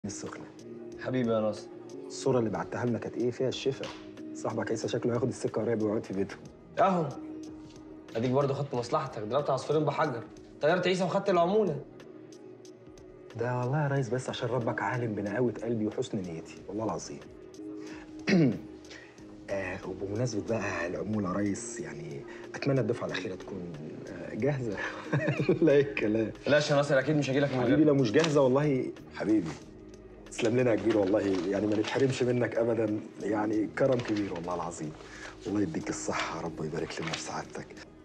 السخنة حبيبي يا ناصر الصورة اللي بعتها لنا كانت ايه فيها الشفا صاحبك عيسى شكله هياخد السكة قريب ويقعد في بيته اهو اديك برضه خدت مصلحتك ضربت عصفورين بحجر طيرت عيسى وخدت العموله ده والله يا ريس بس عشان ربك عالم بنقاوة قلبي وحسن نيتي والله العظيم آه وبمناسبة بقى العمولة يا ريس يعني أتمنى الدفعة الأخيرة تكون آه جاهزة لا إيه الكلام لا يا ناصر اكيد مش هجيلك من حبيبي غير لو مش جاهزة والله حبيبي تسلم لنا يا كبير والله يعني ما نتحرمش منك أبدا يعني كرم كبير والله العظيم الله يديك الصحة يا رب ويبارك لنا في سعادتك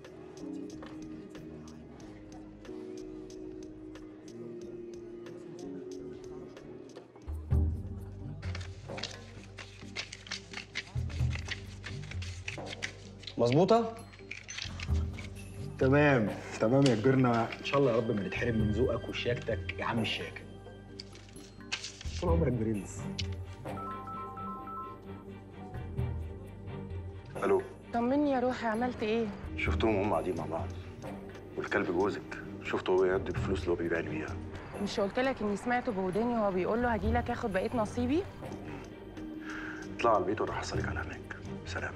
مظبوطه تمام تمام يا كبيرنا ان شاء الله يا رب ما نتحرم من ذوقك وشياكتك يا عم الشياكه طول عمرك برنس الو طمني يا روحي عملت ايه؟ شفتهم وهم قاعدين مع بعض والكلب جوزك شفته هو يدي الفلوس اللي هو بيبيعني بيها مش قلت لك اني سمعته بوداني وهو بيقول له هجي لك اخد بقيه نصيبي؟ اطلع على البيت وانا هحصلك على هناك سلام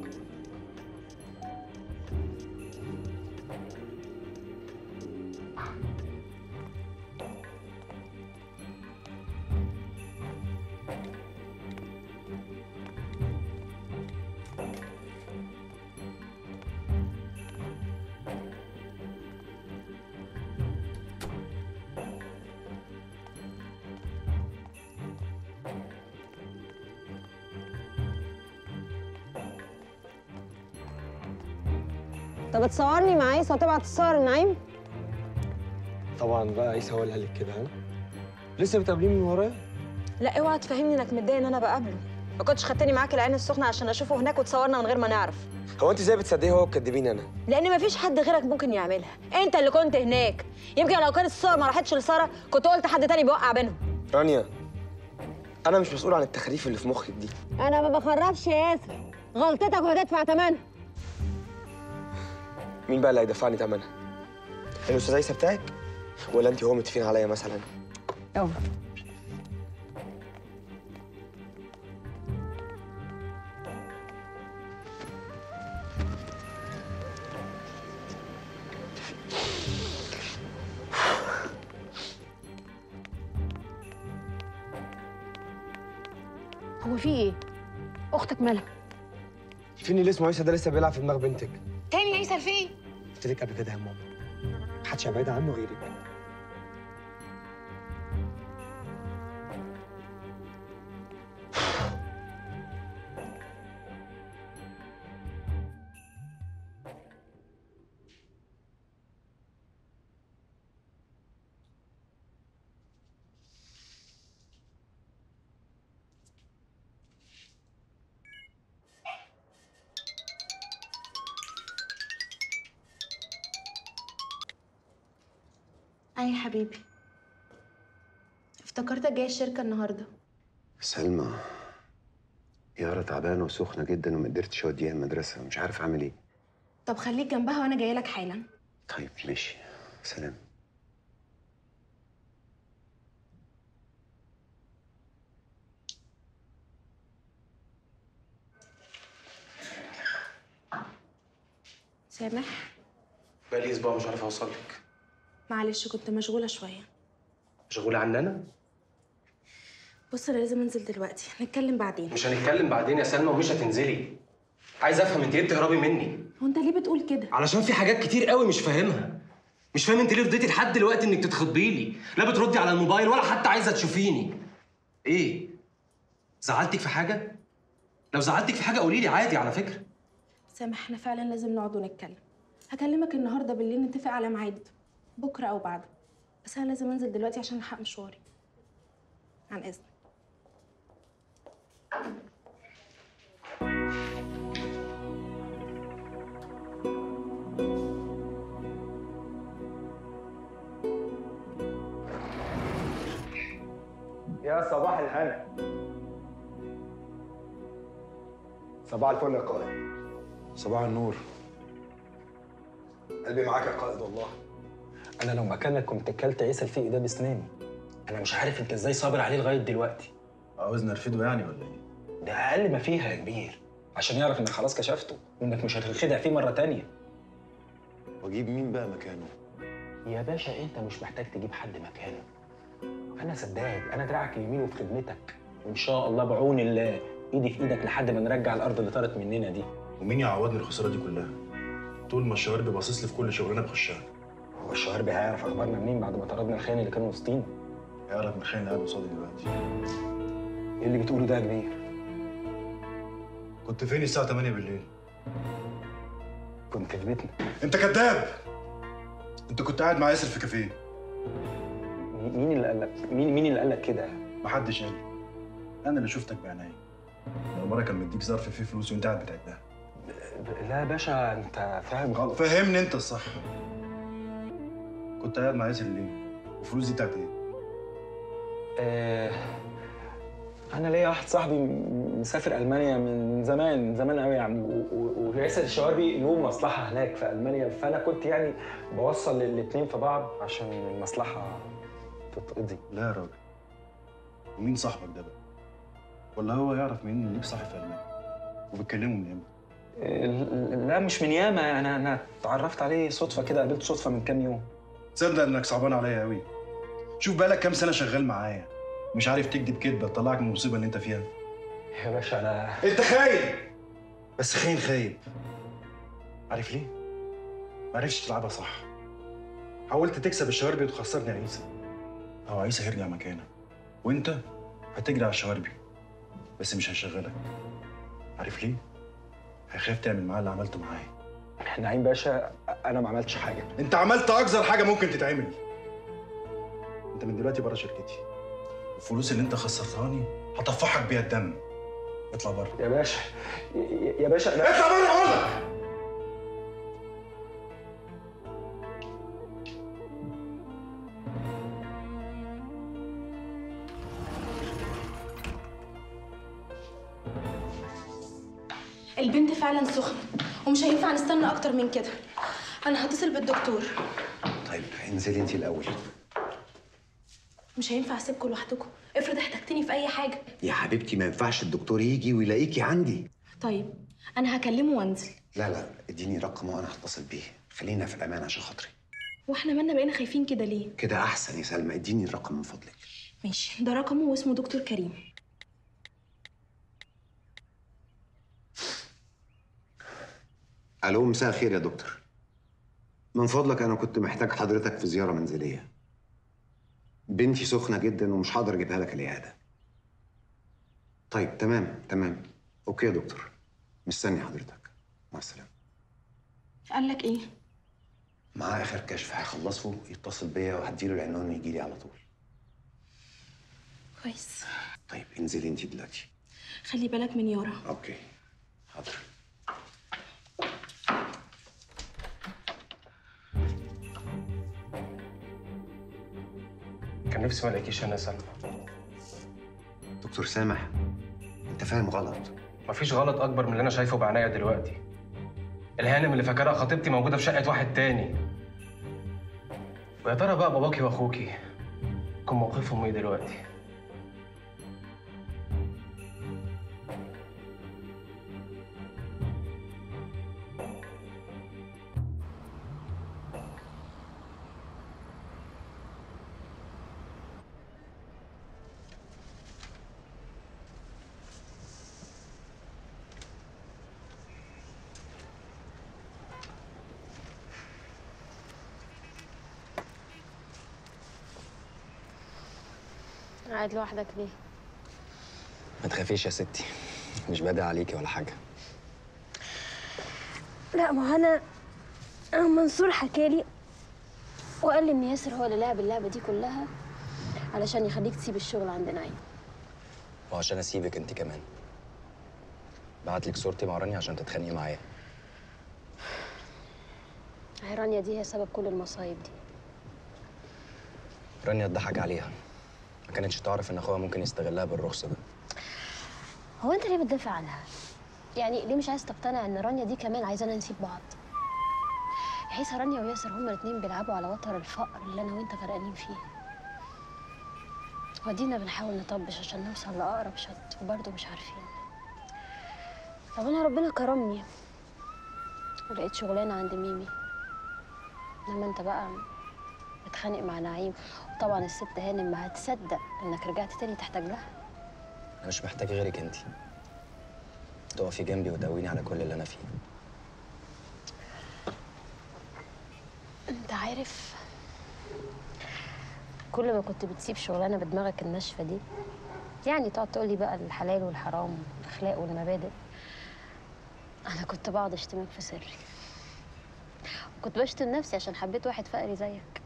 طب تصورني مع عيسى وتبعت الصور لنعيم طبعا بقى عيسى هو اللي قال لك كده ها لسه بتقابليه من ورايا لا اوعى تفهمني انك متضايق ان انا بقابله ما كنتش خدتني معاك العين السخنه عشان اشوفه هناك وتصورنا من غير ما نعرف هو انت ازاي بتصدقيه هو بتكدبيني انا لان مفيش حد غيرك ممكن يعملها انت اللي كنت هناك يمكن لو كانت الصور ما راحتش لساره كنت قلت حد تاني بيوقع بينهم رانيا انا مش مسؤول عن التخاريف اللي في مخك دي انا ما بخرفش يا ياسر غلطتك وهتدفع ثمنها مين بقى اللي هيدفعني ثمنها الاستاذ عيسى بتاعك ولا انت وهو متفقين عليا مثلا أوه. هو في ايه؟ اختك مالها؟ فين اللي اسمه عيسى ده لسه بيلعب في دماغ بنتك تاني عيسى فين؟ قلت لك قبل كده يا ماما محدش هيبعد عنه غيرك أي يا حبيبي افتكرتك جاي الشركة النهاردة سلمى يارا تعبانة وسخنة جدا وما قدرتش اوديها المدرسة مش عارف اعمل ايه طب خليك جنبها وأنا جاية لك حالا طيب ماشي سلام سامح بقالي اسبوع مش عارف اوصل لك معلش كنت مشغولة شوية مشغوله عني انا بص أنا لازم أنزل دلوقتي نتكلم بعدين مش هنتكلم بعدين يا سلمى ومش هتنزلي عايز افهم انت ليه بتهربي مني هو أنت ليه بتقول كده؟ علشان في حاجات كتير قوي مش فاهمها مش فاهم انت ليه فضيتي لحد دلوقتي انك تتخطبي لي لا بتردي على الموبايل ولا حتى عايزه تشوفيني ايه زعلتك في حاجه لو زعلتك في حاجه قولي لي عادي على فكره سامح احنا فعلا لازم نقعد ونتكلم هكلمك النهاردة بالليل نتفق على ميعاد بكرة أو بعده بس أنا لازم أنزل دلوقتي عشان ألحق مشواري عن إذنك يا صباح الهنا صباح الفل يا قائد صباح النور قلبي معاك يا قائد والله انا لو مكانك كنت كلت عيسى الفيق ده بسناني انا مش عارف انت ازاي صابر عليه لغايه دلوقتي عاوزني ارفده يعني ولا ايه؟ ده اقل ما فيها يا كبير عشان يعرف انك خلاص كشفته وانك مش هتنخدع فيه مره تانية واجيب مين بقى مكانه؟ يا باشا انت مش محتاج تجيب حد مكانه انا سداد انا دراعك اليمين وفي خدمتك وان شاء الله بعون الله ايدي في ايدك لحد ما نرجع الارض اللي طارت مننا دي ومين يعوضني الخساره دي كلها؟ طول ما الشوارب باصص لي في كل شغلانه بخشها هو الشواربي هيعرف اخبارنا منين بعد ما طردنا الخاين اللي كانوا وسطينا يعرف من خاين اللي قاعد قصادي دلوقتي ايه اللي بتقوله ده يا كبير كنت فين الساعه 8 بالليل؟ كنت في بيتنا انت كذاب انت كنت قاعد مع ياسر في كافيه مين- مين اللي قال لك مين مين اللي قال لك كده محدش قال لي انا اللي شفتك بعيني مره كان مديك ظرف فيه فلوس وانت قاعد بتعدها لا يا باشا انت فاهم غلط فهمني انت الصح كنت قاعد مع ياسر ليه؟ والفلوس دي بتاعت ايه؟ آه، انا ليا واحد صاحبي م- مسافر المانيا من زمان من زمان قوي يعني و- و- وياسر الشواربي له مصلحه هناك في المانيا فانا كنت يعني بوصل الاثنين في بعض عشان المصلحه تتقضي لا يا راجل ومين صاحبك ده بقى؟ ولا هو يعرف منين ان ليك صاحب في المانيا؟ وبتكلمه من امتى؟ آه، لا مش من ياما انا انا اتعرفت عليه صدفه كده قابلته صدفه من كام يوم تصدق انك صعبان عليا قوي شوف بقالك كام سنه شغال معايا مش عارف تكذب كدبه تطلعك من المصيبه اللي انت فيها يا باشا انا انت خايب بس خاين خايب عارف ليه؟ ما عرفتش تلعبها صح حاولت تكسب الشواربي وتخسرني عيسى هو عيسى هيرجع مكانك وانت هتجري على الشواربي بس مش هيشغلك عارف ليه؟ هيخاف تعمل معاه اللي عملته معايا نعيم باشا انا ما عملتش حاجه انت عملت اقذر حاجه ممكن تتعمل انت من دلوقتي بره شركتي الفلوس اللي انت خسرتهاني هطفحك بيها الدم اطلع بره يا باشا يا- يا باشا انا اطلع بره اقول لك البنت فعلا سخنه ومش هينفع نستنى اكتر من كده انا هتصل بالدكتور طيب انزلي انت الاول مش هينفع اسيبكم لوحدكم افرض احتجتني في اي حاجه يا حبيبتي ما ينفعش الدكتور يجي ويلاقيكي عندي طيب انا هكلمه وانزل لا لا اديني رقمه وانا هتصل بيه خلينا في الامان عشان خاطري واحنا مالنا بقينا خايفين كده ليه كده احسن يا سلمى اديني الرقم من فضلك ماشي ده رقمه واسمه دكتور كريم الو مساء الخير يا دكتور من فضلك انا كنت محتاج حضرتك في زياره منزليه بنتي سخنه جدا ومش هقدر اجيبها لك العياده طيب تمام تمام اوكي يا دكتور مستني حضرتك مع السلامه قال لك ايه معاه اخر كشف هيخلصه يتصل بيا وهديله العنوان ويجي لي على طول كويس طيب انزلي انت دلوقتي خلي بالك من يارا اوكي حاضر كان نفسي ما الاقيكيش هنا يا سلمى دكتور سامح انت فاهم غلط مفيش غلط اكبر من اللي انا شايفه بعناية دلوقتي الهانم اللي فاكرها خطيبتي موجوده في شقه واحد تاني ويا ترى بقى باباكي واخوكي يكون موقفهم ايه دلوقتي قاعد لوحدك ليه؟ ما تخافيش يا ستي مش بادئ عليكي ولا حاجه لا ما هو انا أنا منصور حكالي وقال لي ان ياسر هو اللي لعب اللعبه دي كلها علشان يخليك تسيب الشغل عند نعيم وعشان اسيبك انت كمان بعت لك صورتي مع رانيا عشان تتخانقي معايا هي رانيا دي هي سبب كل المصايب دي رانيا اتضحك عليها ما كانتش تعرف ان اخوها ممكن يستغلها بالرخص ده هو انت ليه بتدافع عنها؟ يعني ليه مش عايز تقتنع ان رانيا دي كمان عايزانا نسيب بعض؟ يحيى رانيا وياسر هما الاتنين بيلعبوا على وتر الفقر اللي انا وانت غرقانين فيه ودينا بنحاول نطبش عشان نوصل لأقرب شط وبرضه مش عارفين طب أنا ربنا كرمني ولقيت شغلانة عند ميمي إنما أنت بقى متخانق مع نعيم وطبعا الست هانم ما هتصدق إنك رجعت تاني تحتاج لها انا مش محتاج غيرك انت تقفي جنبي وتقويني على كل اللي انا فيه أنت عارف كل ما كنت بتسيب شغلانة بدماغك الناشفة دي يعني تقعد تقولي بقى الحلال والحرام والأخلاق والمبادئ أنا كنت بقعد أشتمك في سري وكنت بشتم نفسي عشان حبيت واحد فقري زيك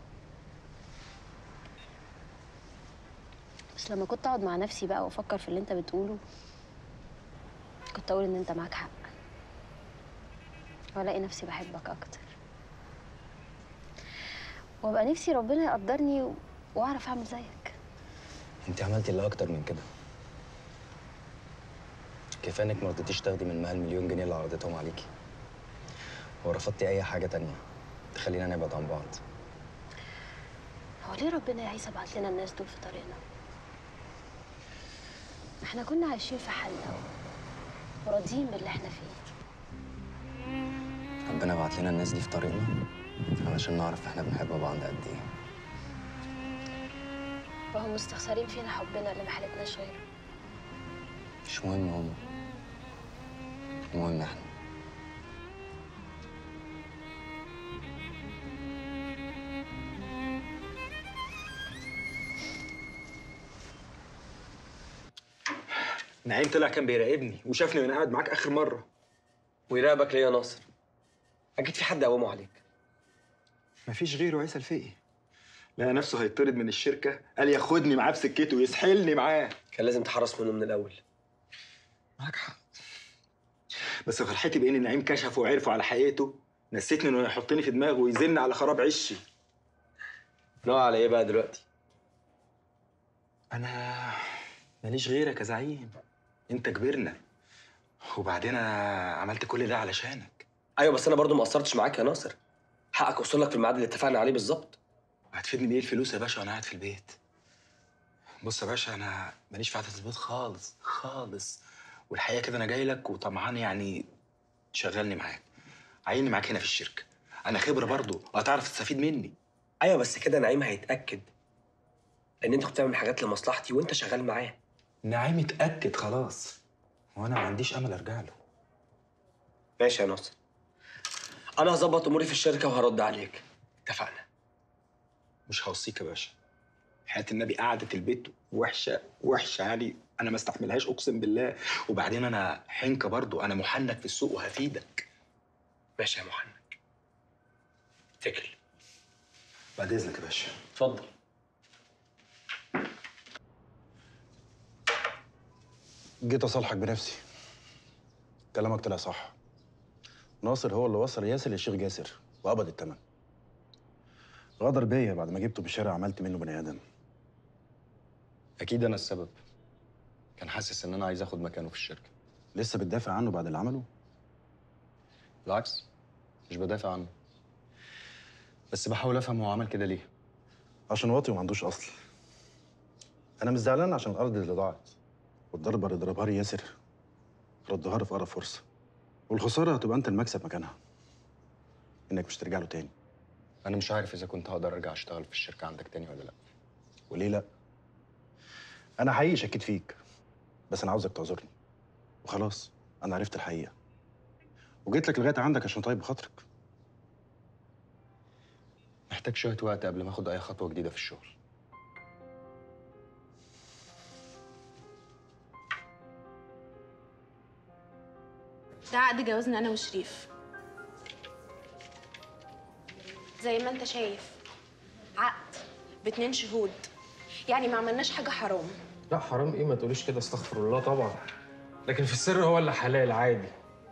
بس لما كنت أقعد مع نفسي بقى وأفكر في اللي أنت بتقوله كنت أقول إن أنت معاك حق وألاقي نفسي بحبك أكتر وأبقى نفسي ربنا يقدرني و- وأعرف أعمل زيك انت عملتي اللي اكتر من كده كفايه انك ما رضيتيش تاخدي من مها المليون جنيه اللي عرضتهم عليكي ورفضتي اي حاجه تانية تخلينا نبعد عن بعض هو ليه ربنا يا عيسى بعت لنا الناس دول في طريقنا؟ احنا كنا عايشين في حالنا وراضيين باللي احنا فيه ربنا بعت لنا الناس دي في طريقنا علشان نعرف احنا بنحب بعض قد ايه وهم مستخسرين فينا حبنا اللي ما حالتناش غيره مش مهم هم المهم احنا نعيم طلع كان بيراقبني وشافني وانا قاعد معاك اخر مره ويراقبك ليه يا ناصر؟ اكيد في حد قومه عليك مفيش غيره عيسى الفقي لقى نفسه هيطرد من الشركه قال ياخدني معاه بسكته ويسحلني معاه كان لازم تحرص منه من الاول معاك حق بس فرحتي بان نعيم كشفه وعرفوا على حقيقته نسيتني انه يحطني في دماغه ويزن على خراب عشي نوع على ايه بقى دلوقتي؟ انا ماليش غيرك يا زعيم انت كبرنا وبعدين انا عملت كل ده علشانك ايوه بس انا برضو ما قصرتش معاك يا ناصر حقك اوصل لك في الميعاد اللي اتفقنا عليه بالظبط هتفيدني بايه الفلوس يا باشا وانا قاعد في البيت بص يا باشا انا ماليش في قعده البيت خالص خالص والحقيقه كده انا جاي لك وطمعان يعني تشغلني معاك عيني معاك هنا في الشركه انا خبره برضو وهتعرف تستفيد مني ايوه بس كده نعيم هيتاكد ان انت كنت بتعمل حاجات لمصلحتي وانت شغال معاه نعيم اتاكد خلاص وانا ما عنديش امل ارجع له ماشي يا ناصر انا هظبط اموري في الشركه وهرد عليك اتفقنا مش هوصيك يا باشا حياة النبي قعدة البيت وحشة وحشة يعني أنا ما استحملهاش أقسم بالله وبعدين أنا حنكة برضو أنا محنك في السوق وهفيدك ماشي يا محنك اتكل بعد إذنك يا باشا اتفضل جيت أصالحك بنفسي كلامك طلع صح ناصر هو اللي وصل ياسر للشيخ جاسر وقبض الثمن غدر بيا بعد ما جبته بالشارع عملت منه بني آدم اكيد انا السبب كان حاسس ان انا عايز اخد مكانه في الشركه لسه بتدافع عنه بعد اللي عمله بالعكس مش بدافع عنه بس بحاول افهم هو عمل كده ليه عشان واطي وما عندوش أصل أنا مش زعلان عشان الأرض اللي ضاعت والضربة اللي ضربها لي ياسر ردها له في أقرب فرصة والخسارة هتبقى أنت المكسب مكانها إنك مش ترجع له تاني انا مش عارف اذا كنت هقدر ارجع اشتغل في الشركه عندك تاني ولا لا وليه لا؟ أنا حقيقي شكيت فيك بس أنا عاوزك تعذرني وخلاص أنا عرفت الحقيقة وجيت لك لغاية عندك عشان طيب بخاطرك محتاج شويه وقت قبل ما اخد اي خطوه جديده في الشغل ده عقد جوازنا انا وشريف زي ما انت شايف عقد باتنين شهود يعني ما عملناش حاجه حرام لا حرام ايه ما تقوليش كده استغفر الله طبعا لكن في السر هو اللي حلال عادي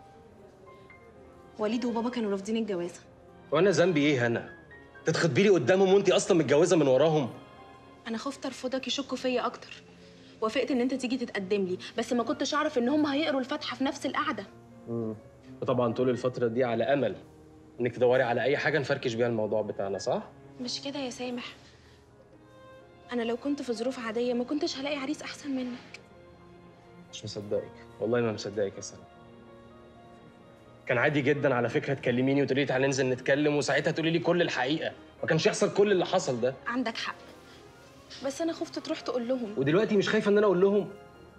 وليد وبابا كانوا رافضين الجوازه وانا ذنبي ايه هنا تتخطبي لي قدامهم وانت اصلا متجوزه من وراهم انا خفت ارفضك يشكوا فيا اكتر وافقت ان انت تيجي تتقدم لي بس ما كنتش اعرف ان هم هيقروا الفاتحه في نفس القعده وطبعا طول الفتره دي على امل انك تدوري على اي حاجه نفركش بيها الموضوع بتاعنا صح مش كده يا سامح انا لو كنت في ظروف عاديه ما كنتش هلاقي عريس احسن منك مش مصدقك والله ما مصدقك يا سلام كان عادي جدا على فكره تكلميني وتقولي لي تعالى ننزل نتكلم وساعتها تقولي لي كل الحقيقه ما كانش يحصل كل اللي حصل ده عندك حق بس انا خفت تروح تقول لهم ودلوقتي مش خايفه ان انا اقول لهم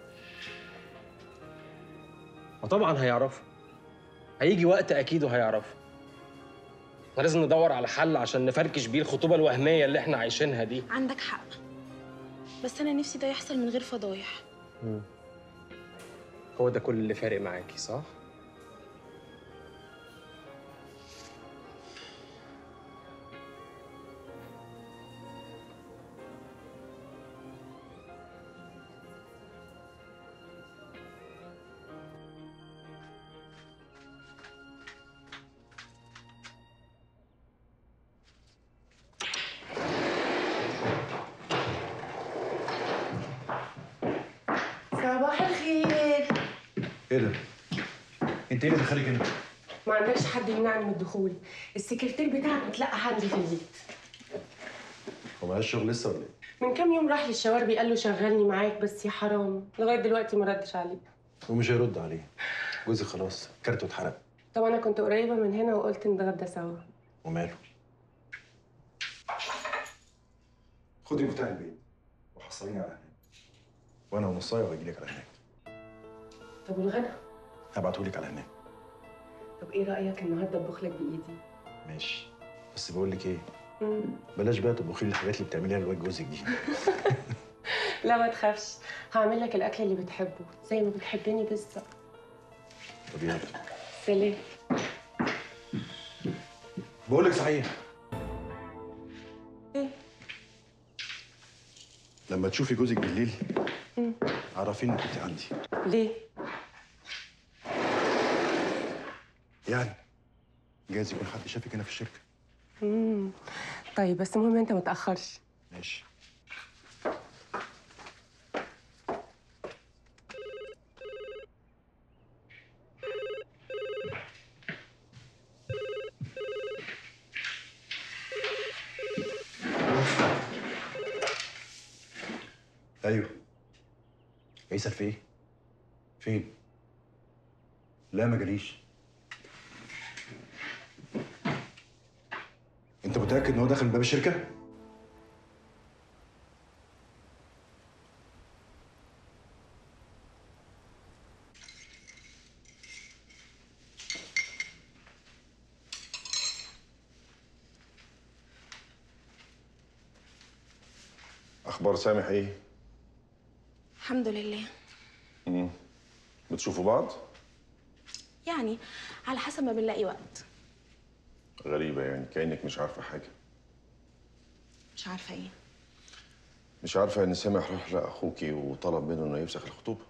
وطبعا هيعرفوا هيجي وقت اكيد وهيعرفوا احنا لازم ندور على حل عشان نفركش بيه الخطوبه الوهميه اللي احنا عايشينها دي عندك حق بس انا نفسي ده يحصل من غير فضايح هو ده كل اللي فارق معاكي صح صباح الخير ايه ده؟ انت ايه اللي دخلك هنا؟ ما عندكش حد يمنعني من الدخول السكرتير بتاعك متلقى عندي في البيت هو معاش شغل لسه ولا ايه؟ من كام يوم راح للشواربي قال له شغلني معاك بس يا حرام لغايه دلوقتي ما ردش عليه ومش هيرد عليه جوزي خلاص كارته اتحرق طب انا كنت قريبه من هنا وقلت نتغدى سوا وماله؟ خدي مفتاح البيت وحصليني على هناك وانا ونصايه وهجي لك على هناك طب والغدا هبعتهولك على هناك طب ايه رايك النهارده اطبخ لك بايدي ماشي بس بقول لك ايه مم. بلاش بقى تطبخي لي الحاجات اللي بتعمليها لواد جوزك دي لا ما تخافش هعمل لك الاكل اللي بتحبه زي ما بتحبني بالظبط طب يلا سلام بقول لك صحيح ايه لما تشوفي جوزك بالليل مم. عرفيني انك كنت عندي ليه يعني جايز يكون حد شافك هنا في الشركه مم. طيب بس المهم انت ما تاخرش ماشي ايوه عيسى في ايه؟ فين؟ لا ما جاليش انت متاكد ان هو داخل من باب الشركه؟ اخبار سامح ايه الحمد لله مم. بتشوفوا بعض يعني على حسب ما بنلاقي وقت غريبه يعني كانك مش عارفه حاجه مش عارفه ايه مش عارفه ان سامح راح لاخوكي وطلب منه انه يفسخ الخطوبه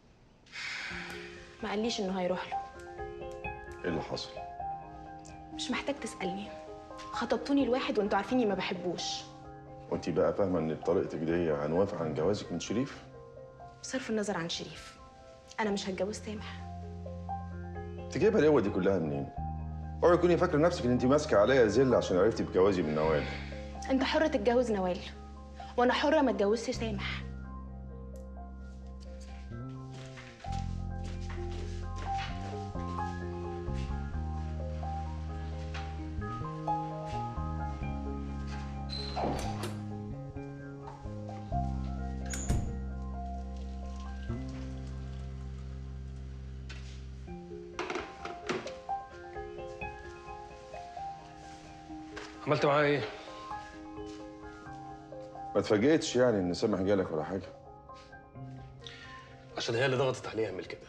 ما قاليش انه هيروح له ايه اللي حصل مش محتاج تسالني خطبتوني لواحد وانتوا عارفيني ما بحبوش وانت بقى فاهمه ان بطريقتك دي هنوافق عن جوازك من شريف بصرف النظر عن شريف انا مش هتجوز سامح انت جايبه القوه دي كلها منين اوعي تكوني فاكره نفسك ان انت ماسكه عليا زل عشان عرفتي بجوازي من نوال انت حر تتجوز نوال وانا حره ما اتجوزش سامح عملت معاه ايه؟ ما اتفاجئتش يعني ان سامح جالك ولا حاجه عشان هي اللي ضغطت عليه يعمل كده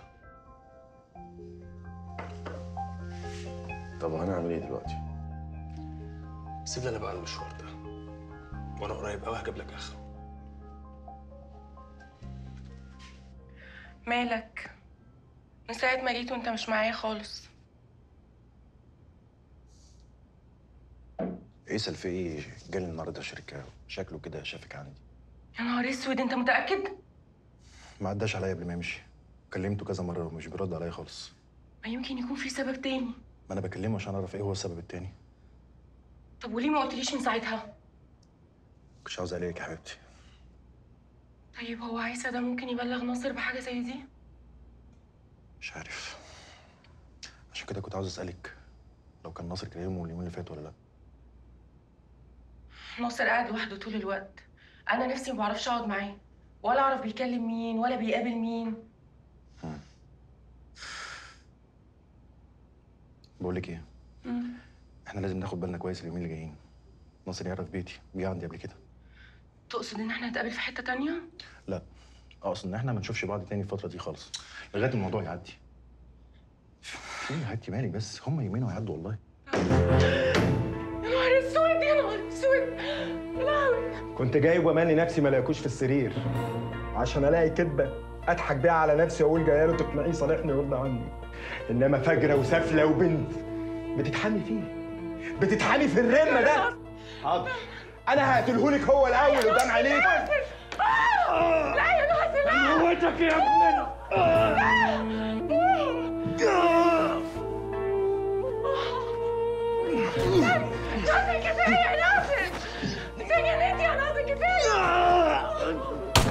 طب هنعمل ايه دلوقتي سيب لي انا بقى المشوار ده وانا قريب قوي هجيب لك اخره مالك من ساعه ما جيت وانت مش معايا خالص عيسى الفقي جالي النهارده شركه شكله كده شافك عندي يا نهار اسود انت متاكد ما عداش عليا قبل ما يمشي كلمته كذا مره ومش بيرد عليا خالص ما يمكن يكون في سبب تاني ما انا بكلمه عشان اعرف ايه هو السبب التاني طب وليه ما قلتليش من ساعتها كنتش عاوز عليك يا حبيبتي طيب هو عيسى ده ممكن يبلغ ناصر بحاجه زي دي مش عارف عشان كده كنت عاوز اسالك لو كان ناصر كلمه اليومين اللي فاتوا ولا لا ناصر قاعد لوحده طول الوقت انا نفسي ما بعرفش اقعد معاه ولا اعرف بيكلم مين ولا بيقابل مين بقول لك ايه احنا لازم ناخد بالنا كويس اليومين اللي جايين ناصر يعرف بيتي جه عندي قبل كده تقصد ان احنا نتقابل في حته تانية لا اقصد ان احنا ما نشوفش بعض تاني الفتره دي خالص لغايه ما الموضوع يعدي ايه يا حبيبتي مالي بس هم يومين وهيعدوا والله يا نهار اسود يا نهار اسود يا لهوي كنت جايب ومالي نفسي ما لاقيكوش في السرير عشان الاقي كدبه اضحك بيها على نفسي واقول جايه له تقنعيه صالحني ويرضى عني انما فجره وسافله وبنت بتتحامي فيه بتتحامي في الرمه ده حاضر انا هقتلهولك هو الاول قدام عينيك لا يا ناصر لا موتك يا ابننا ناصر كفايه يا ناصر انت جننت يا ناصر كفايه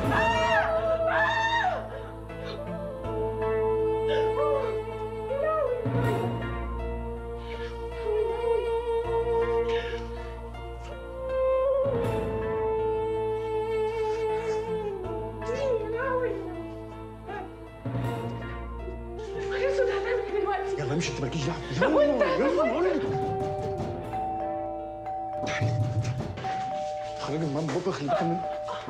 يلا امشي انت مالكيش دعوه يلا يلا بقول لك خليك من بابا خليك من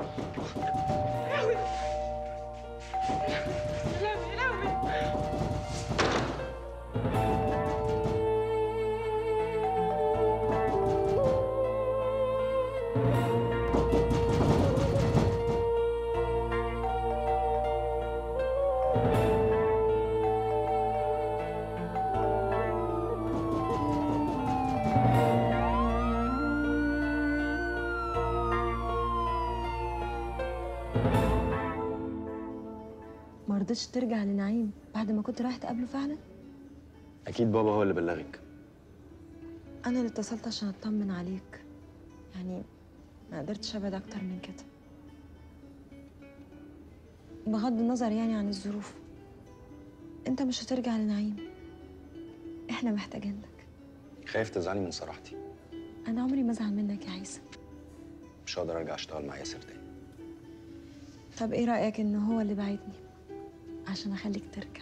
ما رضيتش ترجع لنعيم بعد ما كنت رايح تقابله فعلا اكيد بابا هو اللي بلغك انا اللي اتصلت عشان اطمن عليك يعني ما قدرتش ابعد اكتر من كده بغض النظر يعني عن الظروف انت مش هترجع لنعيم احنا محتاجين لك خايف تزعلي من صراحتي انا عمري ما ازعل منك يا عيسى مش هقدر ارجع اشتغل مع ياسر تاني طب ايه رايك ان هو اللي بعتني عشان اخليك ترجع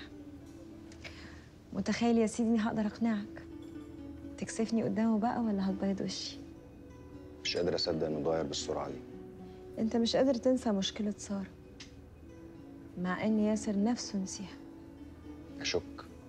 متخيل يا سيدي اني هقدر اقنعك تكسفني قدامه بقى ولا هتبيض وشي مش قادر اصدق انه اتغير بالسرعه دي انت مش قادر تنسى مشكله ساره مع ان ياسر نفسه نسيها اشك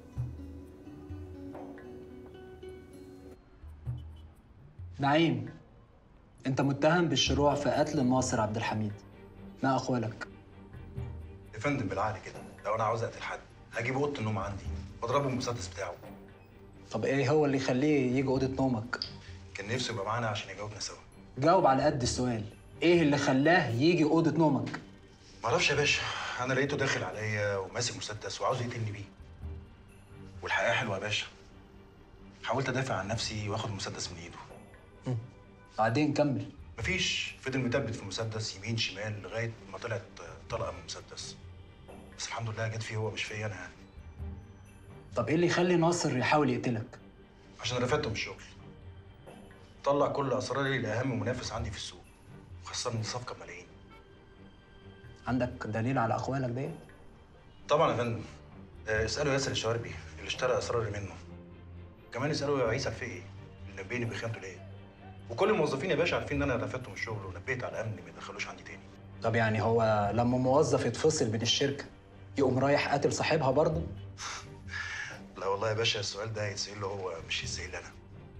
نعيم انت متهم بالشروع في قتل ناصر عبد الحميد ما اقوالك يا فندم بالعقل كده لو انا عاوز اقتل حد هجيب اوضه النوم عندي واضربه بالمسدس بتاعه طب ايه هو اللي يخليه يجي اوضه نومك كان نفسه يبقى معانا عشان يجاوبنا سوا جاوب على قد السؤال ايه اللي خلاه يجي اوضه نومك معرفش يا باشا انا لقيته داخل عليا وماسك مسدس وعاوز يقتلني بيه والحقيقه حلوه يا باشا حاولت ادافع عن نفسي واخد المسدس من ايده بعدين كمل مفيش فضل متبت في المسدس يمين شمال لغايه ما طلعت طلقه من المسدس بس الحمد لله جت فيه هو مش فيا انا يعني طب ايه اللي يخلي ناصر يحاول يقتلك عشان رفدته من الشغل طلع كل اسراري لاهم منافس عندي في السوق وخسرني صفقه بملايين عندك دليل على اقوالك ديت طبعا يا فندم آه، اسالوا ياسر الشواربي اللي اشترى اسراري منه كمان اسالوا عيسى الفقي اللي نبهني بخيانته ليا وكل الموظفين يا باشا عارفين ان انا رفدته من الشغل ونبهت على الامن ما يدخلوش عندي تاني طب يعني هو لما موظف يتفصل من الشركه يقوم رايح قاتل صاحبها برضه لا والله يا باشا السؤال ده يتسال له هو مش يتسال انا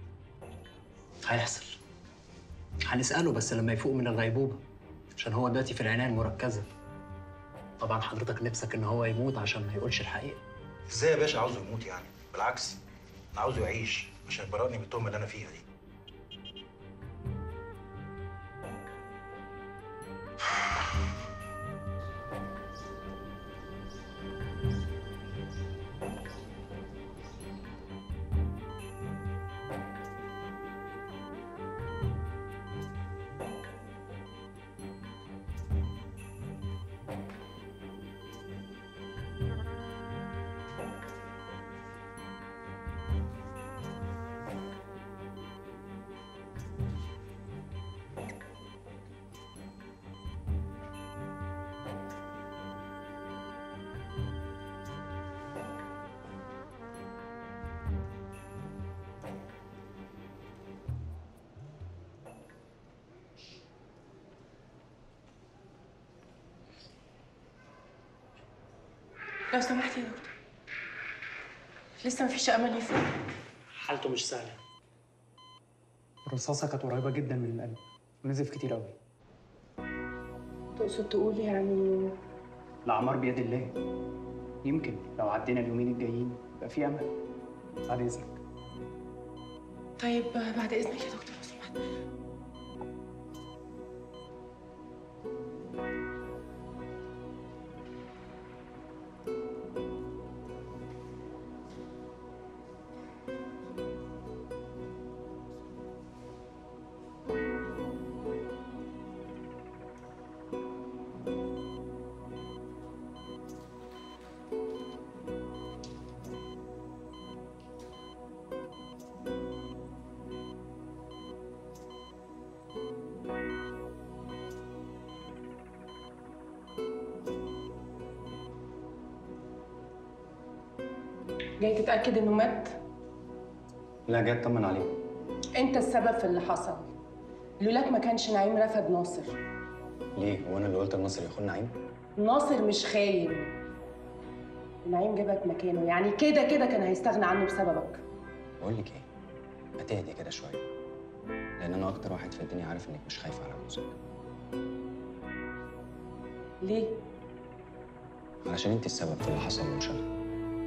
هيحصل هنساله بس لما يفوق من الغيبوبه عشان هو دلوقتي في العنايه المركزه طبعا حضرتك نفسك ان هو يموت عشان ما يقولش الحقيقه ازاي يا باشا عاوزه يموت يعني بالعكس انا عاوزه يعيش عشان يبرئني من التهمه اللي انا فيها دي لو سمحت يا دكتور لسه مفيش امل يفوق حالته مش سهله الرصاصه كانت قريبه جدا من القلب ونزف كتير قوي تقصد تقول يعني الاعمار بيد الله يمكن لو عدينا اليومين الجايين يبقى في امل بعد اذنك طيب بعد اذنك يا دكتور لو سمحت جاي تتاكد انه مات لا جاي اطمن عليه انت السبب في اللي حصل لولاك ما كانش نعيم رفض ناصر ليه هو انا اللي قلت لناصر ياخد نعيم ناصر مش خاين نعيم جابك مكانه يعني كده كده كان هيستغنى عنه بسببك بقول لك ايه ما تهدي كده شويه لان انا اكتر واحد في الدنيا عارف انك مش خايفه على جوزك ليه علشان انت السبب في اللي حصل له مش انا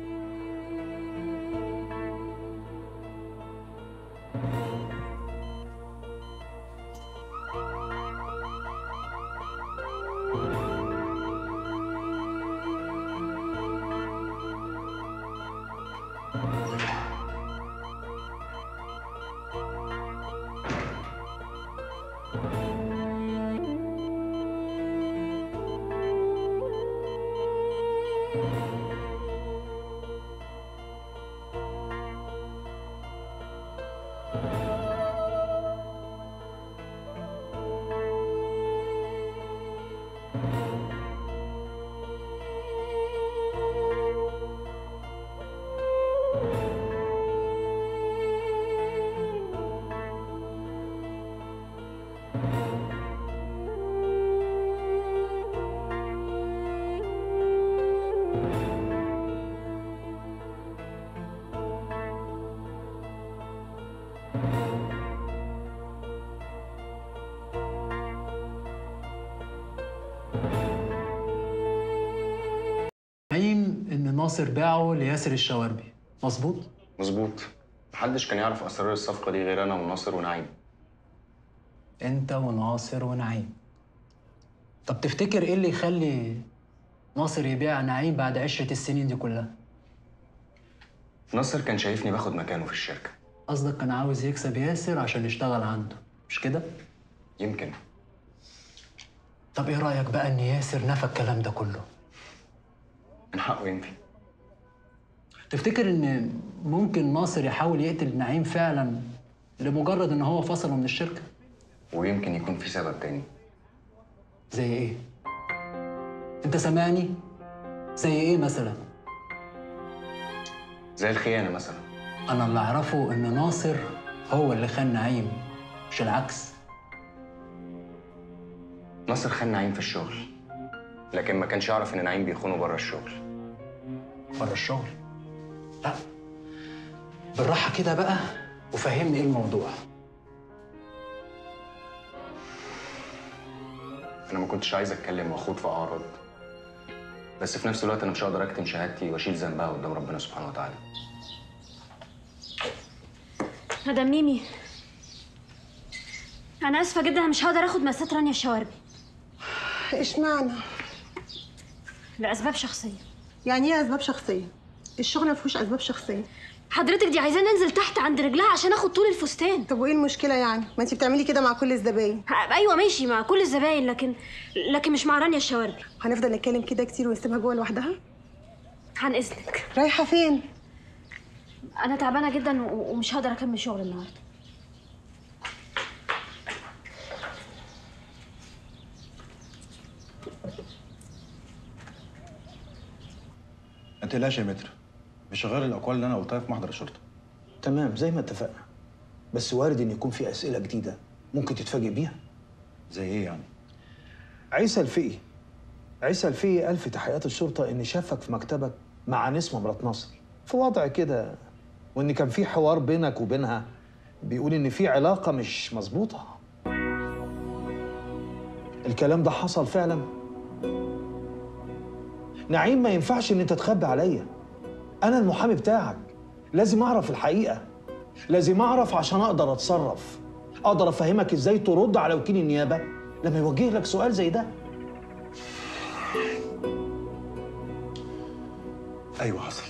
نعيم ان ناصر باعه لياسر الشواربي مظبوط مظبوط محدش كان يعرف اسرار الصفقه دي غير انا وناصر ونعيم انت وناصر ونعيم طب تفتكر ايه اللي يخلي ناصر يبيع نعيم بعد عشرة السنين دي كلها ناصر كان شايفني باخد مكانه في الشركه قصدك كان عاوز يكسب ياسر عشان يشتغل عنده مش كده يمكن طب ايه رايك بقى ان ياسر نفى الكلام ده كله من حقه ينفي تفتكر ان ممكن ناصر يحاول يقتل نعيم فعلا لمجرد ان هو فصله من الشركه ويمكن يكون في سبب تاني زي ايه انت سامعني زي ايه مثلا زي الخيانه مثلا انا اللي اعرفه ان ناصر هو اللي خان نعيم مش العكس ناصر خان نعيم في الشغل لكن ما كانش يعرف ان نعيم بيخونه بره الشغل بره الشغل لا بالراحه كده بقى وفهمني ايه الموضوع انا ما كنتش عايز اتكلم واخوض في اعراض بس في نفس الوقت انا مش هقدر اكتم شهادتي واشيل ذنبها قدام ربنا سبحانه وتعالى مدام ميمي انا اسفه جدا انا مش هقدر اخد مقاسات رانيا الشواربي اشمعنى؟ لاسباب شخصيه يعني ايه اسباب شخصيه؟ الشغل ما فيهوش اسباب شخصيه حضرتك دي عايزاني انزل تحت عند رجلها عشان اخد طول الفستان طب وايه المشكله يعني؟ ما انت بتعملي كده مع كل الزباين ايوه ماشي مع كل الزباين لكن لكن مش مع رانيا الشواربي هنفضل نتكلم كده كتير ونسيبها جوه لوحدها؟ عن اذنك رايحه فين؟ انا تعبانه جدا و- ومش هقدر اكمل شغل النهارده ما تقلقش يا متر مش هغير الاقوال اللي انا قلتها في محضر الشرطه تمام زي ما اتفقنا بس وارد ان يكون في اسئله جديده ممكن تتفاجئ بيها زي ايه يعني عيسى الفقي عيسى الفي قال في تحقيقات الشرطه ان شافك في مكتبك مع نسمه مرات ناصر في وضع كده وان كان في حوار بينك وبينها بيقول ان في علاقه مش مظبوطه الكلام ده حصل فعلا نعيم ما ينفعش ان انت تخبي عليا انا المحامي بتاعك لازم اعرف الحقيقه لازم اعرف عشان اقدر اتصرف اقدر افهمك ازاي ترد على وكيل النيابه لما يوجه لك سؤال زي ده ايوه حصل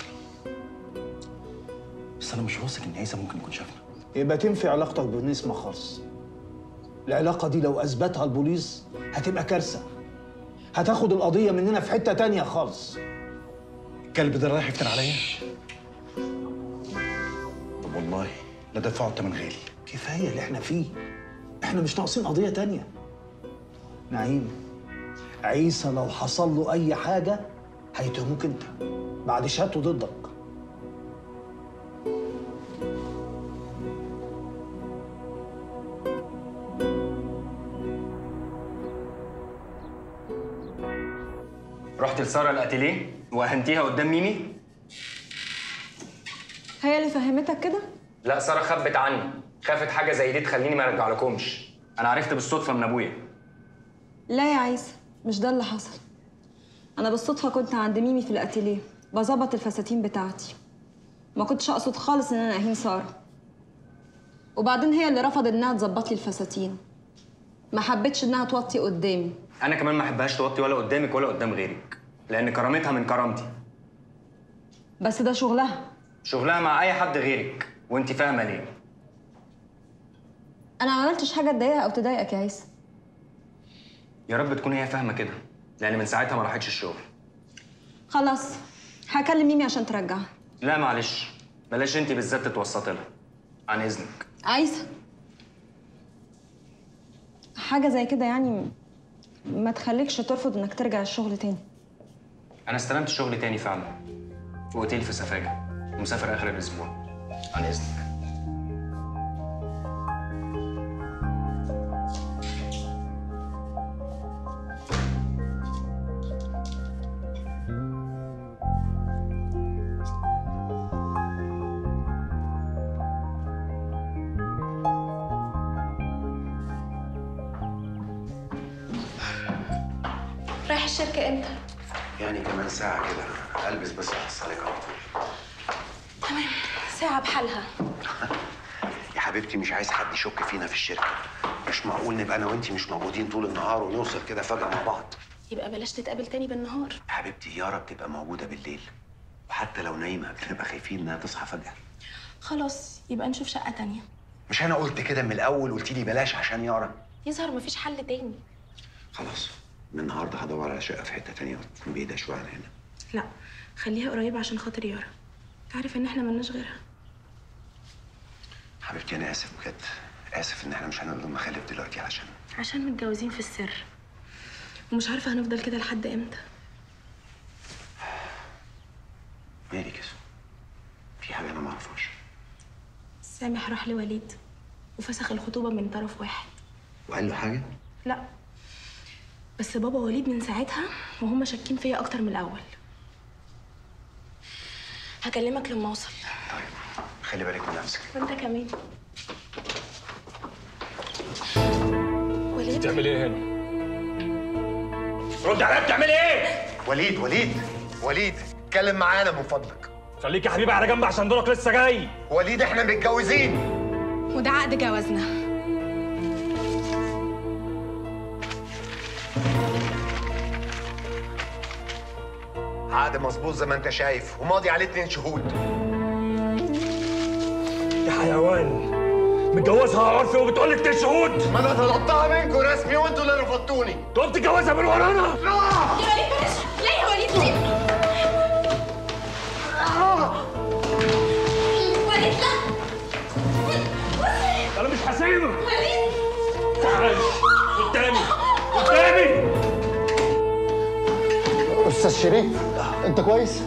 بس انا مش واثق ان عيسى ممكن يكون شافنا يبقى تنفي علاقتك بنسمة خالص العلاقة دي لو أثبتها البوليس هتبقى كارثة هتاخد القضية مننا في حتة تانية خالص الكلب ده رايح يفتن عليا طب والله لا دفعه الثمن غالي كفاية اللي احنا فيه احنا مش ناقصين قضية تانية نعيم عيسى لو حصل له أي حاجة هيتهموك أنت بعد شهادته ضدك رحت لساره الاتيليه واهنتيها قدام ميمي هي اللي فهمتك كده لا ساره خبت عني خافت حاجه زي دي تخليني ما ارجع لكمش انا عرفت بالصدفه من ابويا لا يا عيسى مش ده اللي حصل انا بالصدفه كنت عند ميمي في الاتيليه بظبط الفساتين بتاعتي ما كنتش اقصد خالص ان انا اهين ساره وبعدين هي اللي رفضت انها تظبط لي الفساتين ما حبتش انها توطي قدامي انا كمان ما احبهاش توطي ولا قدامك ولا قدام غيرك لان كرامتها من كرامتي بس ده شغلها شغلها مع اي حد غيرك وانت فاهمه ليه انا ما عملتش حاجه تضايقها او تضايقك يا عيسى يا رب تكون هي فاهمه كده لان من ساعتها ما راحتش الشغل خلاص هكلم ميمي عشان ترجعها لا معلش بلاش انت بالذات تتوسطي لها عن اذنك عيسى حاجه زي كده يعني ما تخليكش ترفض انك ترجع الشغل تاني انا استلمت شغل تاني فعلا في اوتيل في سفاجه مسافر اخر الاسبوع عن اذنك رايح الشركة امتى؟ يعني كمان ساعة كده البس بس احصلك على طول تمام ساعة بحالها يا حبيبتي مش عايز حد يشك فينا في الشركة مش معقول نبقى انا وانتي مش موجودين طول النهار ونوصل كده فجأة مع بعض يبقى بلاش تتقابل تاني بالنهار يا حبيبتي يارا بتبقى موجودة بالليل وحتى لو نايمة بنبقى خايفين انها تصحى فجأة خلاص يبقى نشوف شقة تانية مش انا قلت كده من الاول قلت لي بلاش عشان يارا يظهر مفيش حل تاني خلاص من النهارده هدور على شقة في حتة تانية تكون بعيدة شوية عن هنا لا خليها قريبة عشان خاطر يارا تعرف ان احنا ملناش غيرها حبيبتي انا اسف بجد اسف ان احنا مش هنقدر نخلف دلوقتي علشان عشان متجوزين في السر ومش عارفة هنفضل كده لحد امتى مالك يا سو؟ في حاجة انا ما اعرفهاش سامح راح لوليد وفسخ الخطوبة من طرف واحد وقال له حاجة؟ لا بس بابا وليد من ساعتها وهم شاكين فيا اكتر من الاول هكلمك لما اوصل خلي بالك من نفسك وانت كمان وليد بتعمل ايه هنا؟ رد عليا بتعمل ايه؟ وليد وليد وليد اتكلم معانا من فضلك خليك يا حبيبي على جنب عشان دورك لسه جاي وليد احنا متجوزين وده عقد جوازنا عقد مظبوط زي ما انت شايف وماضي عليه اتنين شهود يا حيوان متجوزها على عرفي وبتقول لي اتنين شهود ما انا طلبتها منكم رسمي وانتوا اللي رفضتوني تقوم تتجوزها من ورانا لا يا وليد بلاش لا يا وليد ليه وليد لا انا مش هسيبك وليد تعال قدامي قدامي استاذ شريف انت كويس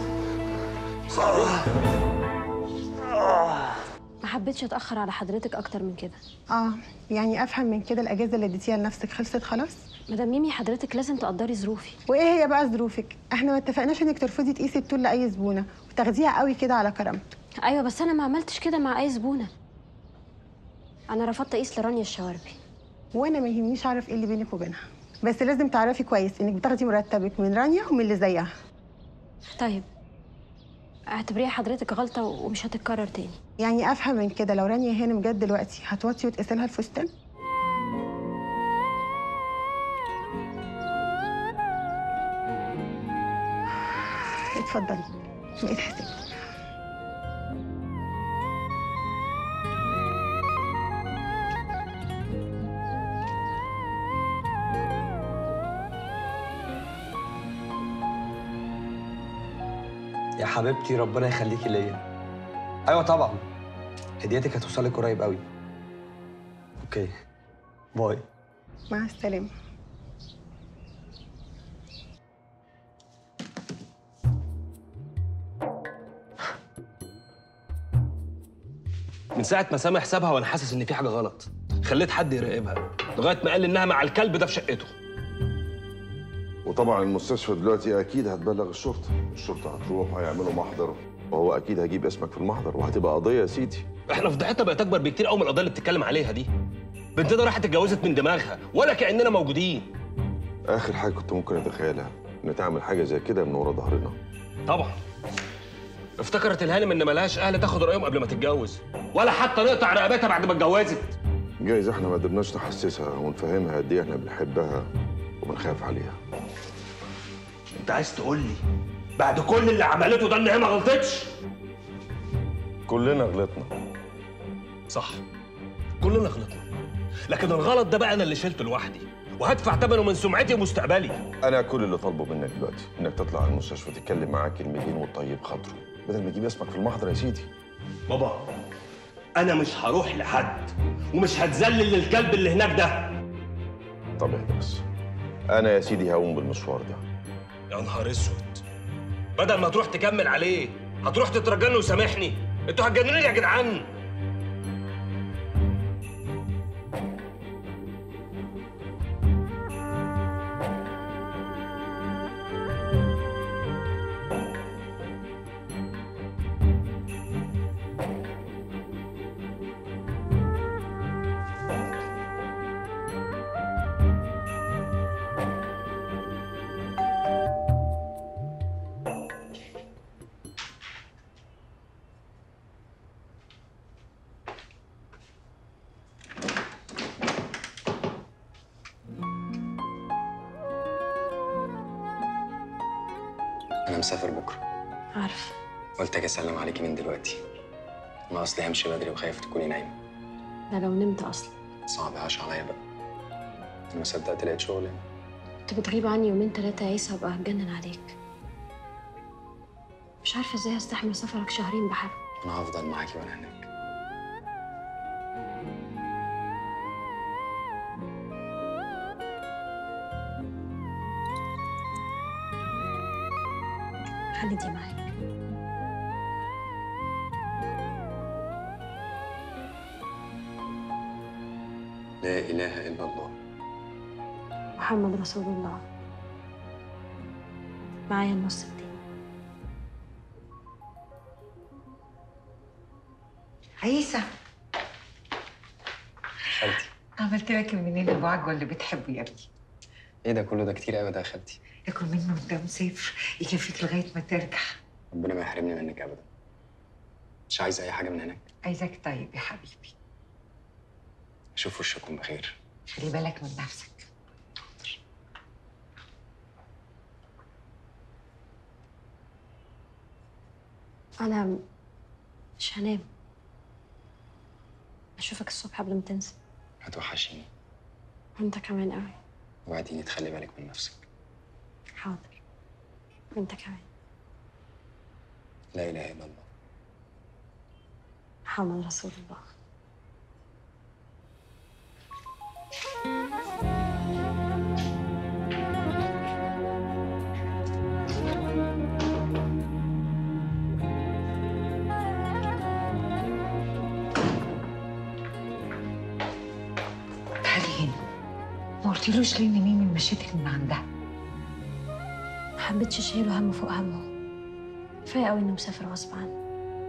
ما حبيتش اتاخر على حضرتك اكتر من كده اه يعني افهم من كده الاجازه اللي اديتيها لنفسك خلصت خلاص مدام ميمي حضرتك لازم تقدري ظروفي وايه هي بقى ظروفك احنا ما اتفقناش انك ترفضي تقيسي الطول لاي زبونه وتاخديها قوي كده على كرامته ايوه بس انا ما عملتش كده مع اي زبونه انا رفضت اقيس لرانيا الشواربي وانا ما يهمنيش اعرف ايه اللي بينك وبينها بس لازم تعرفي كويس انك بتاخدي مرتبك من رانيا ومن اللي زيها طيب اعتبريها حضرتك غلطه ومش هتتكرر تاني يعني افهم من كده لو رانيا هانم جت دلوقتي هتوطي وتقيسي لها الفستان اتفضلي بقيت حساب يا حبيبتي ربنا يخليكي ليا ايوه طبعا هديتك هتوصلك قريب قوي اوكي باي مع السلامه من ساعة ما سامع حسابها وانا حاسس ان في حاجة غلط خليت حد يراقبها لغاية ما قال لي انها مع الكلب ده في شقته وطبعا المستشفى دلوقتي اكيد هتبلغ الشرطه الشرطه هتروح وهيعملوا محضر وهو اكيد هيجيب اسمك في المحضر وهتبقى قضيه يا سيدي احنا فضيحتنا بقت اكبر بكتير قوي من القضية اللي بتتكلم عليها دي بنتنا راحت اتجوزت من دماغها ولا كأننا موجودين اخر حاجه كنت ممكن اتخيلها ان تعمل حاجه زي كده من ورا ظهرنا طبعا افتكرت الهانم ان ملهاش اهل تاخد رايهم قبل ما تتجوز ولا حتى نقطع رقبتها بعد ما اتجوزت جايز احنا ما قدرناش نحسسها ونفهمها قد ايه احنا بنحبها وبنخاف عليها انت عايز تقول لي بعد كل اللي عملته ده ان هي ما غلطتش كلنا غلطنا صح كلنا غلطنا لكن الغلط ده بقى انا اللي شلته لوحدي وهدفع ثمنه من سمعتي ومستقبلي انا كل اللي طالبه منك دلوقتي انك تطلع على المستشفى تتكلم معاه كلمتين وتطيب خاطره بدل ما تجيب اسمك في المحضر يا سيدي بابا انا مش هروح لحد ومش هتذلل للكلب اللي هناك ده طب اهدى بس انا يا سيدي هقوم بالمشوار ده يا نهار اسود بدل ما تروح تكمل عليه هتروح تترجاني وسامحني انتوا هتجننوني يا جدعان انا مسافر بكره عارف قلت اجي اسلم عليكي من دلوقتي انا اصلي همشي بدري وخايف تكوني نايمه ده لو نمت اصلا صعب عاش عليا بقى انا ما صدقت لقيت شغل هنا. انت بتغيب عني يومين ثلاثه يا عيسى هبقى هتجنن عليك مش عارفه ازاي هستحمل سفرك شهرين بحر انا هفضل معاكي وانا هناك خلي دي معاك لا اله الا الله محمد رسول الله معايا النص التاني عيسى خالتي عملت لك منين ابو عجوه اللي بتحبه يا ابني ايه ده كله ده كتير قوي ده يا خالتي ياكل منه وانت مسافر يكفيك لغايه ما ترجع ربنا ما يحرمني منك ابدا مش عايز اي حاجه من هناك عايزك طيب يا حبيبي اشوف وشكم بخير خلي بالك من نفسك انا مش هنام اشوفك الصبح قبل ما تنسى هتوحشيني وانت كمان قوي وبعدين تخلي بالك من نفسك حاضر وانت كمان لا اله الا الله محمد رسول الله تعالي هنا ما قلتلوش ليه ان ميمي مشيتك من عندها ما حبيتش اشيله هم فوق همه كفايه قوي انه مسافر غصب عنه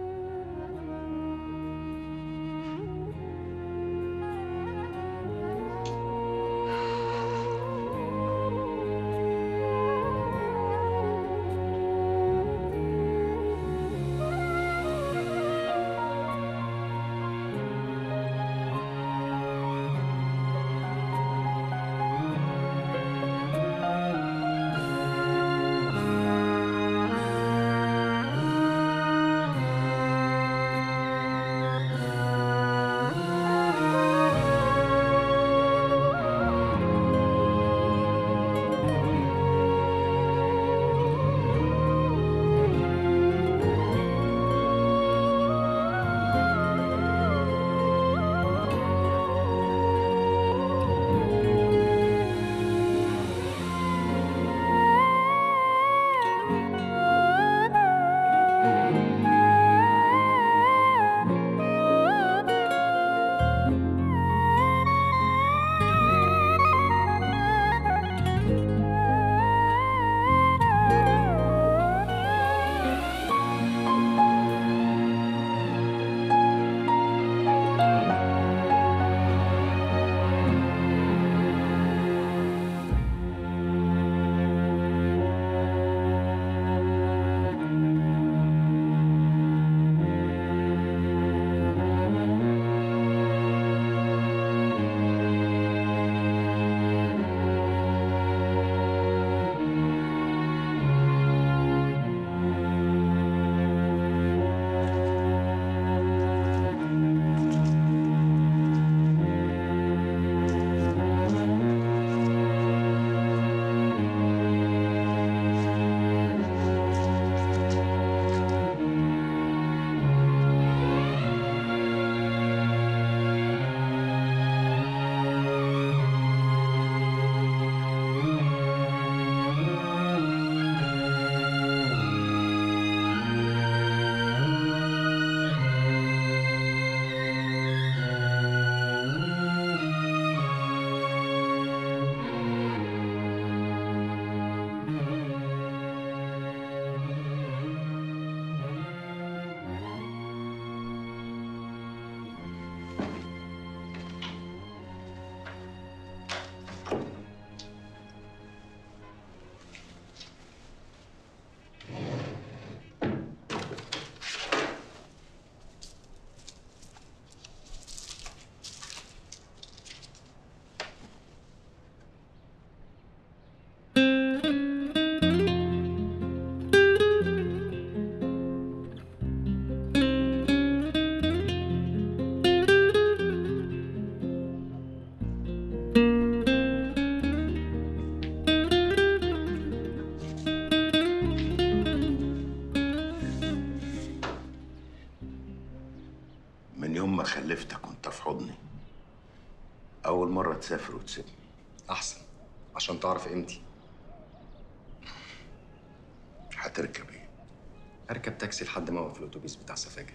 من يوم ما خلفتك وانت في حضني أول مرة تسافر وتسيبني احسن عشان تعرف قيمتي هتركب ايه؟ اركب تاكسي لحد ما اوقف الاتوبيس بتاع سفاجه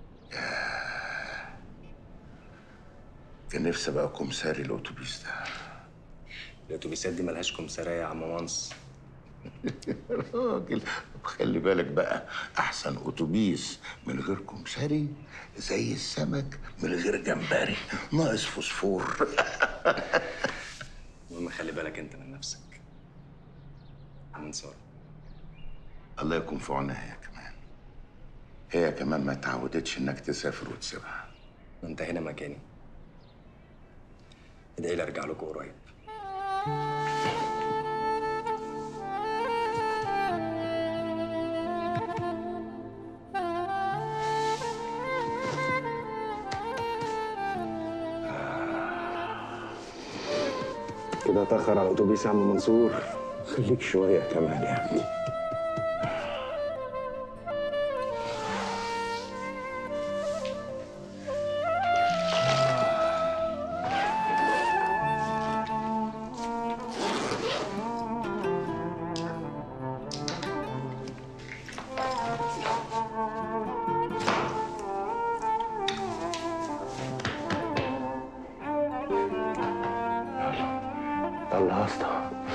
كان نفسي ابقى كمساري الأتوبيس ده الاتوبيسات دي ملهاش كمساريه يا عم وانس راجل خلي بالك بقى أحسن أتوبيس من غير كمساري زي السمك من غير جمبري ناقص فوسفور المهم خلي بالك انت من نفسك عم ساره الله يكون في عونها هي كمان هي كمان ما تعودتش انك تسافر وتسيبها انت هنا مكاني ادعي لي ارجع لكم قريب كده اتأخر على الأتوبيس يا عم منصور خليك شوية كمان يا ابني يلا يا اسطى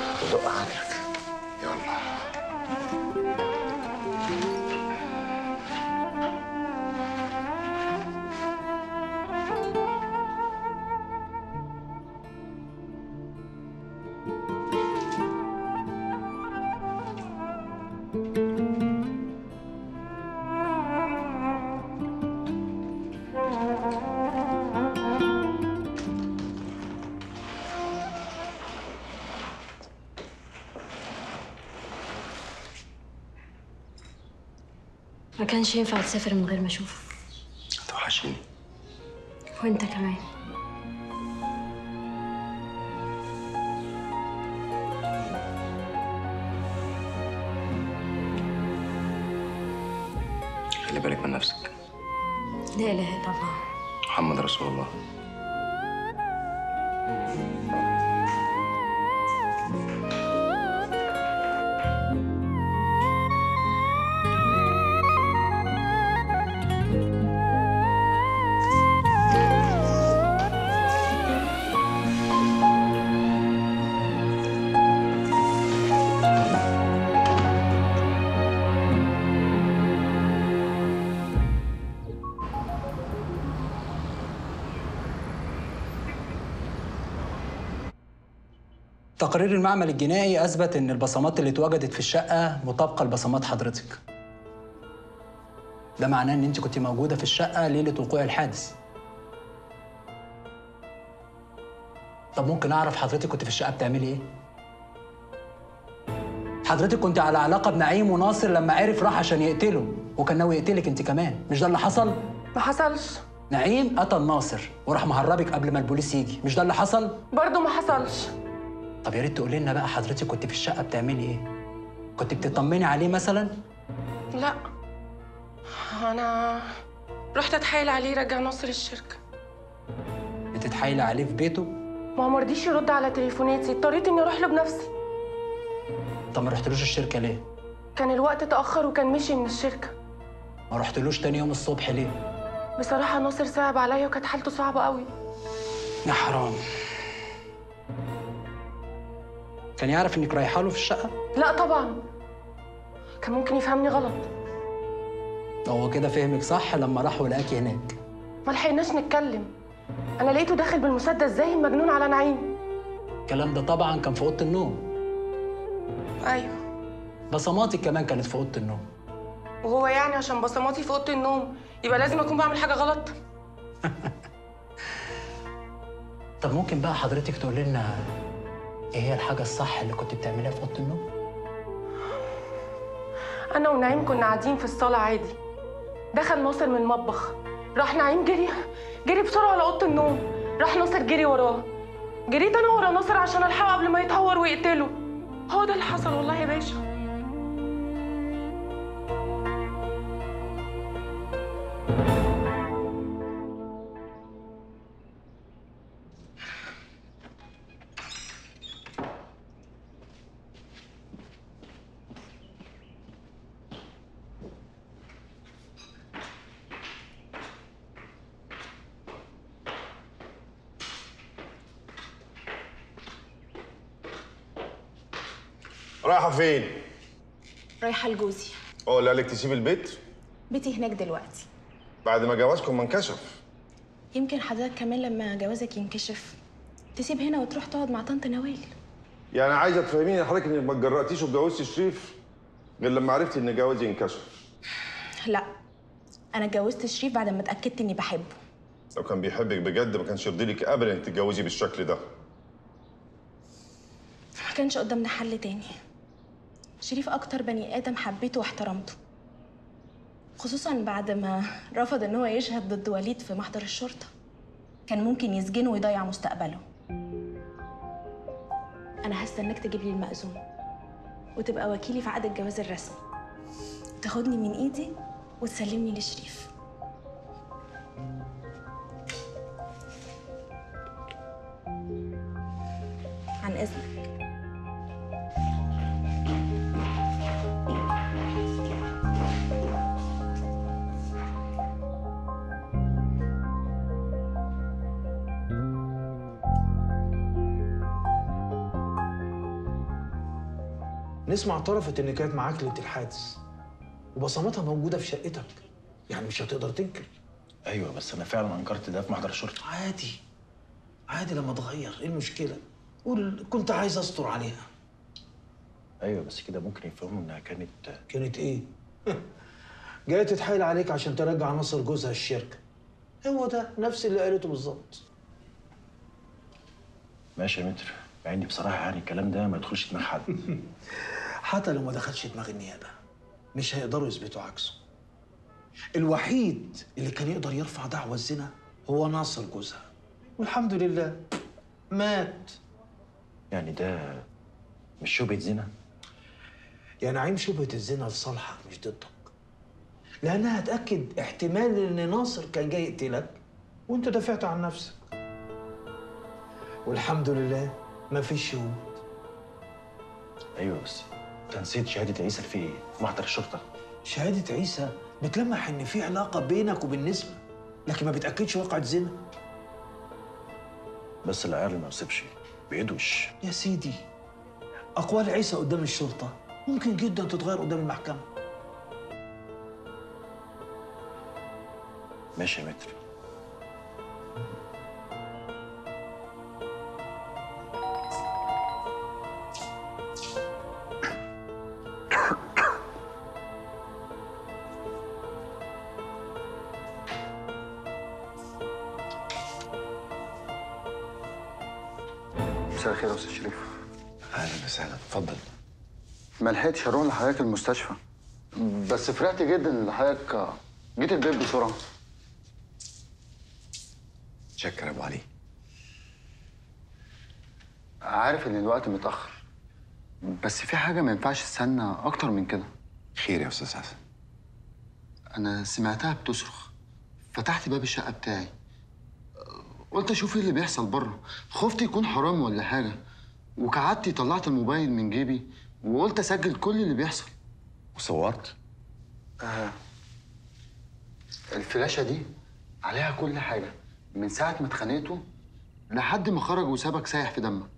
ما كانش ينفع تسافر من غير ما اشوفه توحشيني وانت كمان خلي بالك من نفسك لا اله الا الله محمد رسول الله تقرير المعمل الجنائي اثبت ان البصمات اللي اتوجدت في الشقه مطابقه لبصمات حضرتك ده معناه ان انت كنت موجوده في الشقه ليله وقوع الحادث طب ممكن اعرف حضرتك كنت في الشقه بتعملي ايه حضرتك كنت على علاقه بنعيم وناصر لما عرف راح عشان يقتله وكان ناوي يقتلك انت كمان مش ده اللي حصل ما حصلش نعيم قتل ناصر وراح مهربك قبل ما البوليس يجي مش ده اللي حصل برضه ما حصلش طب يا ريت تقولي لنا بقى حضرتك كنت في الشقه بتعملي ايه كنت بتطمني عليه مثلا لا انا رحت اتحايل عليه يرجع ناصر الشركه بتتحايلي عليه في بيته ما هو مرضيش يرد على تليفوناتي اضطريت اني اروح له بنفسي طب ما رحتلوش الشركه ليه كان الوقت اتاخر وكان مشي من الشركه ما رحتلوش تاني يوم الصبح ليه بصراحه ناصر صعب عليا وكانت حالته صعبه قوي يا حرام كان يعرف انك رايحه له في الشقه لا طبعا كان ممكن يفهمني غلط هو كده فهمك صح لما راح ولقاكي هناك ما لحقناش نتكلم انا لقيته داخل بالمسدس زي المجنون على نعيم الكلام ده طبعا كان في اوضه النوم ايوه بصماتك كمان كانت في اوضه النوم وهو يعني عشان بصماتي في اوضه النوم يبقى لازم اكون بعمل حاجه غلط طب ممكن بقى حضرتك تقول لنا ايه هي الحاجه الصح اللي كنت بتعمليها في اوضه النوم انا ونعيم كنا قاعدين في الصاله عادي دخل ناصر من المطبخ راح نعيم جري جري بسرعه على اوضه النوم راح ناصر جري وراه جريت انا ورا ناصر عشان الحقه قبل ما يتهور ويقتله هو ده اللي حصل والله يا باشا رايحه فين؟ رايحه لجوزي هو اللي قالك تسيب البيت بيتي هناك دلوقتي بعد ما جوازكم ما انكشف يمكن حضرتك كمان لما جوازك ينكشف تسيب هنا وتروح تقعد مع طنط نوال يعني عايزه تفهميني حضرتك انك ما اتجرأتيش واتجوزتي شريف غير لما عرفتي ان جوازي انكشف لا انا اتجوزت شريف بعد ما اتاكدت اني بحبه لو كان بيحبك بجد ما كانش يرضي لك ابدا انك تتجوزي بالشكل ده ما كانش قدامنا حل تاني شريف اكتر بني ادم حبيته واحترمته خصوصا بعد ما رفض ان هو يشهد ضد وليد في محضر الشرطه كان ممكن يسجنه ويضيع مستقبله انا هستناك تجيب لي المأذون وتبقى وكيلي في عقد الجواز الرسمي تاخدني من ايدي وتسلمني لشريف عن اذنك نسمع اعترفت ان كانت معاك ليله الحادث وبصماتها موجوده في شقتك يعني مش هتقدر تنكر ايوه بس انا فعلا انكرت ده في محضر الشرطه عادي عادي لما تغير ايه المشكله قول كنت عايز استر عليها ايوه بس كده ممكن يفهموا انها كانت كانت ايه جايه تتحايل عليك عشان ترجع ناصر جوزها الشركه هو ده نفس اللي قالته بالظبط ماشي يا متر مع اني بصراحه يعني الكلام ده ما يدخلش دماغ حد حتى لو ما دخلش دماغ النيابه مش هيقدروا يثبتوا عكسه الوحيد اللي كان يقدر يرفع دعوى الزنا هو ناصر جوزها والحمد لله مات يعني ده مش شبهة زنا يا نعيم شبهة الزنا لصالحك مش ضدك لأنها هتأكد احتمال إن ناصر كان جاي يقتلك وأنت دافعت عن نفسك والحمد لله مفيش شهود ايوه بس انت نسيت شهادة عيسى في ايه؟ في محضر الشرطة شهادة عيسى بتلمح إن في علاقة بينك وبين نسمة لكن ما بتأكدش واقعة زنا بس العيال ما يصيبش بإيده مش يا سيدي أقوال عيسى قدام الشرطة ممكن جدا تتغير قدام المحكمة ماشي يا متر مساء الخير يا استاذ شريف اهلا وسهلا اتفضل ما لحقتش اروح لحضرتك المستشفى بس فرحت جدا ان حضرتك جيت البيت بسرعه شكرا يا ابو علي عارف ان الوقت متاخر بس في حاجه ما ينفعش استنى اكتر من كده خير يا استاذ حسن انا سمعتها بتصرخ فتحت باب الشقه بتاعي قلت اشوف ايه اللي بيحصل بره خفت يكون حرام ولا حاجه وكعدتي طلعت الموبايل من جيبي وقلت اسجل كل اللي بيحصل وصورت آه. الفلاشة دي عليها كل حاجة من ساعة ما اتخانقتوا لحد ما خرج وسابك سايح في دمك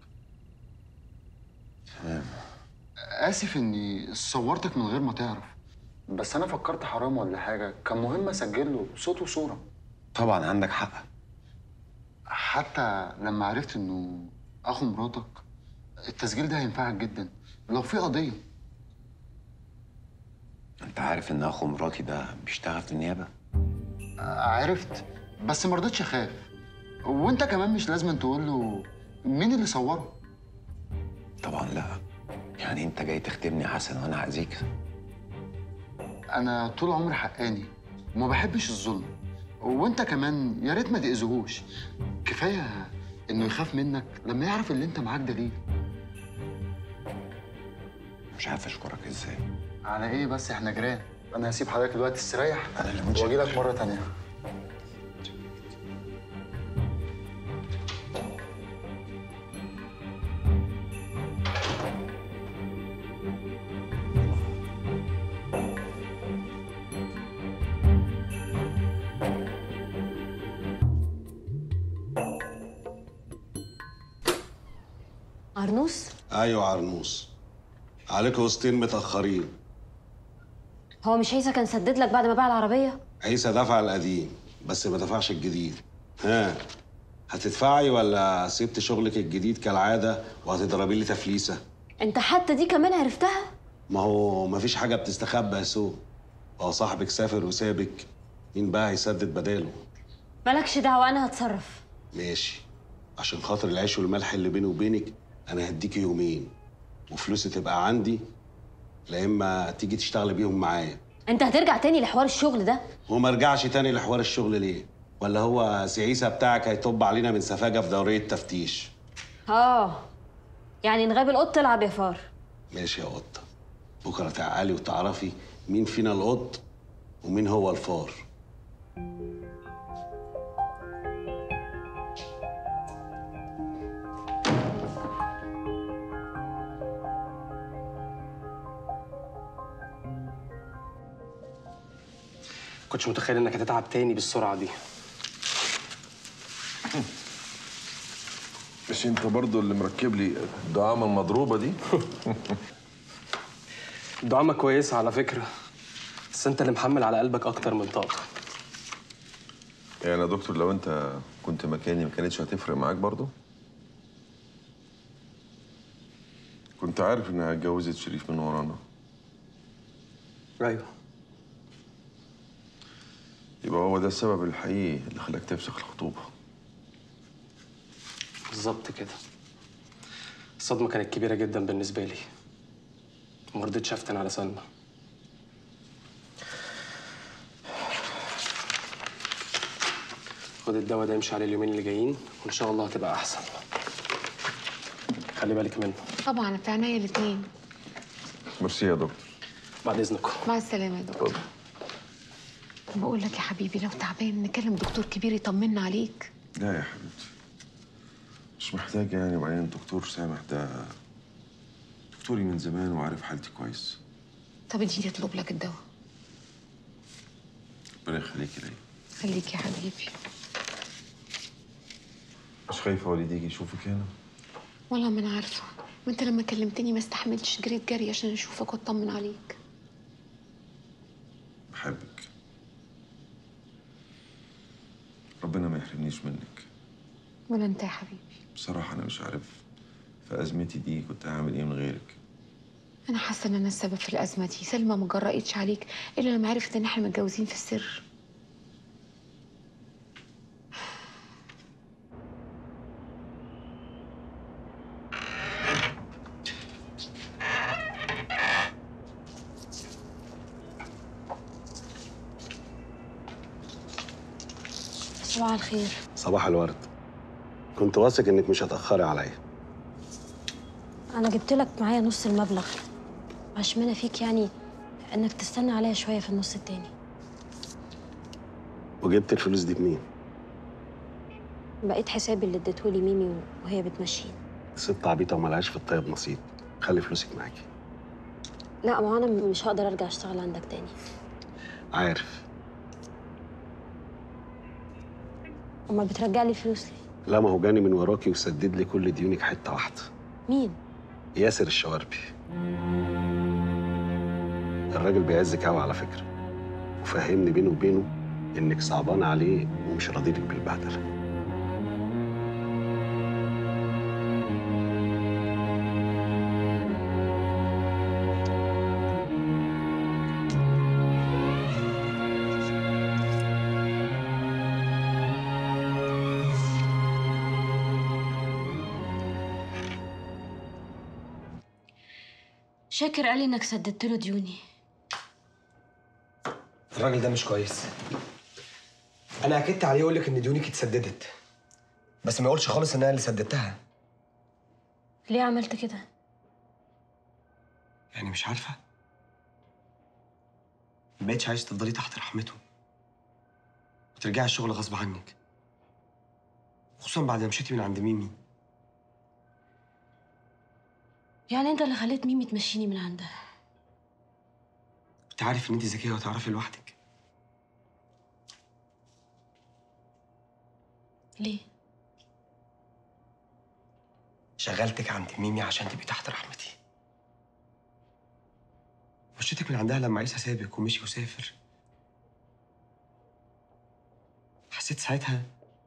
تمام آسف إني صورتك من غير ما تعرف بس أنا فكرت حرام ولا حاجة كان مهم أسجله صوت وصورة طبعا عندك حق حتى لما عرفت إنه أخو مراتك التسجيل ده هينفعك جدا لو في قضية انت عارف ان اخو مراتي ده بيشتغل في النيابه عرفت بس ما رضيتش اخاف وانت كمان مش لازم تقول له مين اللي صوره طبعا لا يعني انت جاي تخدمني يا حسن وانا هاذيك انا طول عمري حقاني وما بحبش الظلم وانت كمان يا ريت ما تاذيهوش كفايه انه يخاف منك لما يعرف اللي انت معاك دليل مش عارف اشكرك ازاي على ايه بس احنا جيران انا هسيب حضرتك دلوقتي تستريح انا اللي واجي لك مره تانية عرنوس ايوه عرنوس عليك وسطين متاخرين هو مش عيسى كان سدد لك بعد ما باع العربيه عيسى دفع القديم بس ما دفعش الجديد ها هتدفعي ولا سبت شغلك الجديد كالعاده وهتضربي لي تفليسه انت حتى دي كمان عرفتها ما هو ما فيش حاجه بتستخبى يا سو هو صاحبك سافر وسابك مين بقى هيسدد بداله مالكش دعوه انا هتصرف ماشي عشان خاطر العيش والملح اللي بيني وبينك انا هديكي يومين وفلوسي تبقى عندي لا اما تيجي تشتغلي بيهم معايا انت هترجع تاني لحوار الشغل ده وما ارجعش تاني لحوار الشغل ليه ولا هو سي عيسى بتاعك هيطب علينا من سفاجه في دوريه تفتيش اه يعني نغاب القط تلعب يا فار ماشي يا قطه بكره تعالي وتعرفي مين فينا القط ومين هو الفار كنتش متخيل انك هتتعب تاني بالسرعه دي مش انت برضو اللي مركب لي الدعامه المضروبه دي الدعامه كويسه على فكره بس انت اللي محمل على قلبك اكتر من طاقه يعني يا دكتور لو انت كنت مكاني ما كانتش هتفرق معاك برضو كنت عارف انها اتجوزت شريف من ورانا ايوه يبقى هو ده السبب الحقيقي اللي خلاك تفسخ الخطوبه بالظبط كده الصدمه كانت كبيره جدا بالنسبه لي ما رضيتش افتن على سلمى خد الدواء ده امشي عليه اليومين اللي جايين وان شاء الله هتبقى احسن خلي بالك منه طبعا في عينيا الاثنين ميرسي يا دكتور بعد اذنكم مع السلامه يا دكتور بقول لك يا حبيبي لو تعبان نكلم دكتور كبير يطمنا عليك لا يا حبيبتي مش محتاج يعني وبعدين دكتور سامح ده دكتوري من زمان وعارف حالتي كويس طب اديني اطلب لك الدواء ربنا يخليكي ليا خليك يا حبيبي مش خايفة والدي يجي يشوفك هنا والله ما انا عارفه وانت لما كلمتني ما استحملتش جريت جري عشان اشوفك واطمن عليك بحبك ربنا ما يحرمنيش منك ولا انت يا حبيبي بصراحة أنا مش عارف في أزمتي دي كنت هعمل إيه من غيرك انا حاسه ان انا السبب في الازمه دي سلمى ما جرأتش عليك الا لما عرفت ان احنا متجوزين في السر صباح الخير صباح الورد كنت واثق انك مش هتاخري عليا انا جبت لك معايا نص المبلغ عشمانة فيك يعني انك تستنى عليا شويه في النص التاني وجبت الفلوس دي منين بقيت حسابي اللي اديتهولي ميمي وهي بتمشيني ست عبيطه وملهاش في الطيب نصيب خلي فلوسك معاكي لا ما انا مش هقدر ارجع اشتغل عندك تاني عارف امال بترجع لي فلوس ليه لا ما هو جاني من وراكي وسدد لي كل ديونك حته واحده مين ياسر الشواربي الراجل بيعزك قوي على فكره وفهمني بينه وبينه انك صعبانه عليه ومش راضيلك بالبهدله شاكر قال لي انك سددت له ديوني الراجل ده مش كويس انا اكدت عليه يقول لك ان ديونك اتسددت بس ما يقولش خالص ان انا اللي سددتها ليه عملت كده يعني مش عارفه ما بقتش عايز تفضلي تحت رحمته وترجعي الشغل غصب عنك خصوصا بعد ما مشيتي من عند ميمي يعني انت اللي خليت ميمي تمشيني من عندها كنت عارف ان انت ذكيه وهتعرفي لوحدك ليه شغلتك عند ميمي عشان تبقي تحت رحمتي مشيتك من عندها لما عيسى سابك ومشي وسافر حسيت ساعتها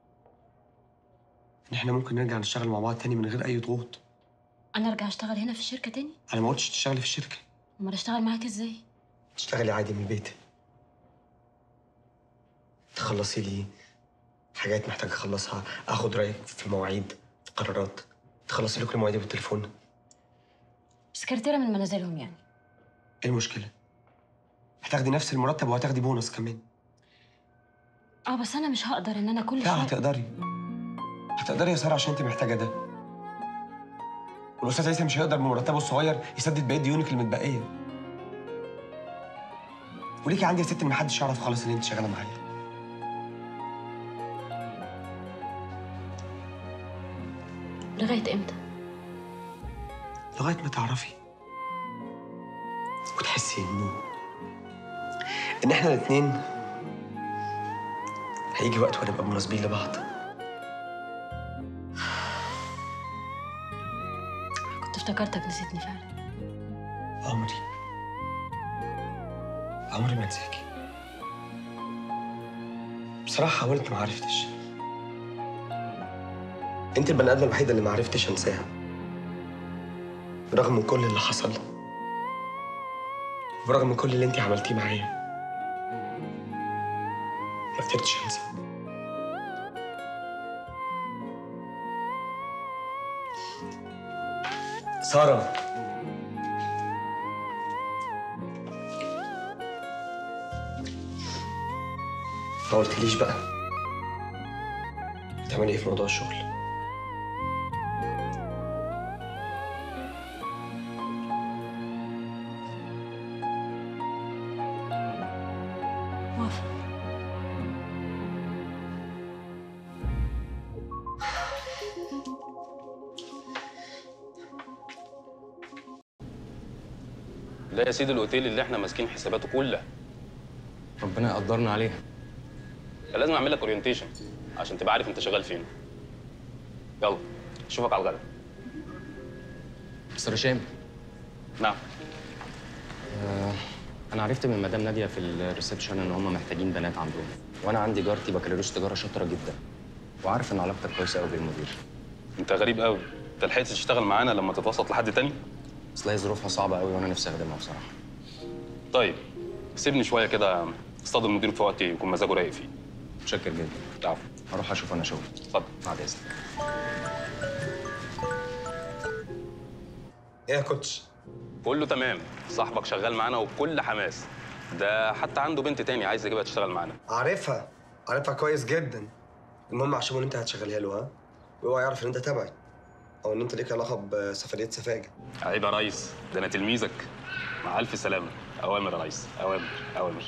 ان احنا ممكن نرجع نشتغل مع بعض تاني من غير اي ضغوط انا ارجع اشتغل هنا في الشركه تاني انا ما قلتش تشتغلي في الشركه امال اشتغل معاك ازاي تشتغلي عادي من البيت تخلصي لي حاجات محتاج اخلصها اخد رايك في المواعيد في قرارات تخلصي لي كل مواعيدي بالتليفون سكرتيره من منازلهم يعني ايه المشكله هتاخدي نفس المرتب وهتاخدي بونص كمان اه بس انا مش هقدر ان انا كل لا شويه هتقدري هتقدري يا ساره عشان انت محتاجه ده والاستاذ عيسى مش هيقدر بمرتبه الصغير يسدد بقيه ديونك المتبقيه وليكي عندي يا ست ان محدش يعرف خالص ان انت شغاله معايا لغايه امتى لغايه ما تعرفي وتحسي ان ان احنا الاتنين هيجي وقت ونبقى مناسبين لبعض كنت افتكرتك نسيتني فعلا عمري عمري ما انساكي بصراحة حاولت ما عرفتش انت البني ادمة الوحيدة اللي ما عرفتش انساها برغم من كل اللي حصل برغم من كل اللي انت عملتيه معايا ما قدرتش انسى سارة ما قلتليش بقى تعملي ايه في موضوع الشغل؟ موافقة ده يا سيدي الاوتيل اللي احنا ماسكين حساباته كلها ربنا يقدرنا عليها لازم اعمل لك اورينتيشن عشان تبقى عارف انت شغال فين يلا اشوفك على الغدا مستر هشام نعم آه انا عرفت من مدام ناديه في الريسبشن ان هم محتاجين بنات عندهم وانا عندي جارتي بكالوريوس تجاره شاطره جدا وعارف ان علاقتك كويسه قوي بالمدير انت غريب قوي انت لحقت تشتغل معانا لما تتوسط لحد تاني اصل هي ظروفها صعبه قوي وانا نفسي اخدمها بصراحه طيب سيبني شويه كده اصطاد المدير في وقت يكون مزاجه رايق فيه متشكر جدا عفوا هروح اشوف انا شغل اتفضل بعد اذنك ايه يا كوتش؟ كله تمام صاحبك شغال معانا وبكل حماس ده حتى عنده بنت تاني عايز يجيبها تشتغل معانا عارفها عارفها كويس جدا المهم عشان ان انت هتشغلها له ها واوعى يعرف ان انت تبعي او ان انت ليك علاقه بسفريه سفاجه عيب يا ريس ده انا تلميذك مع الف سلامه اوامر يا ريس اوامر اوامر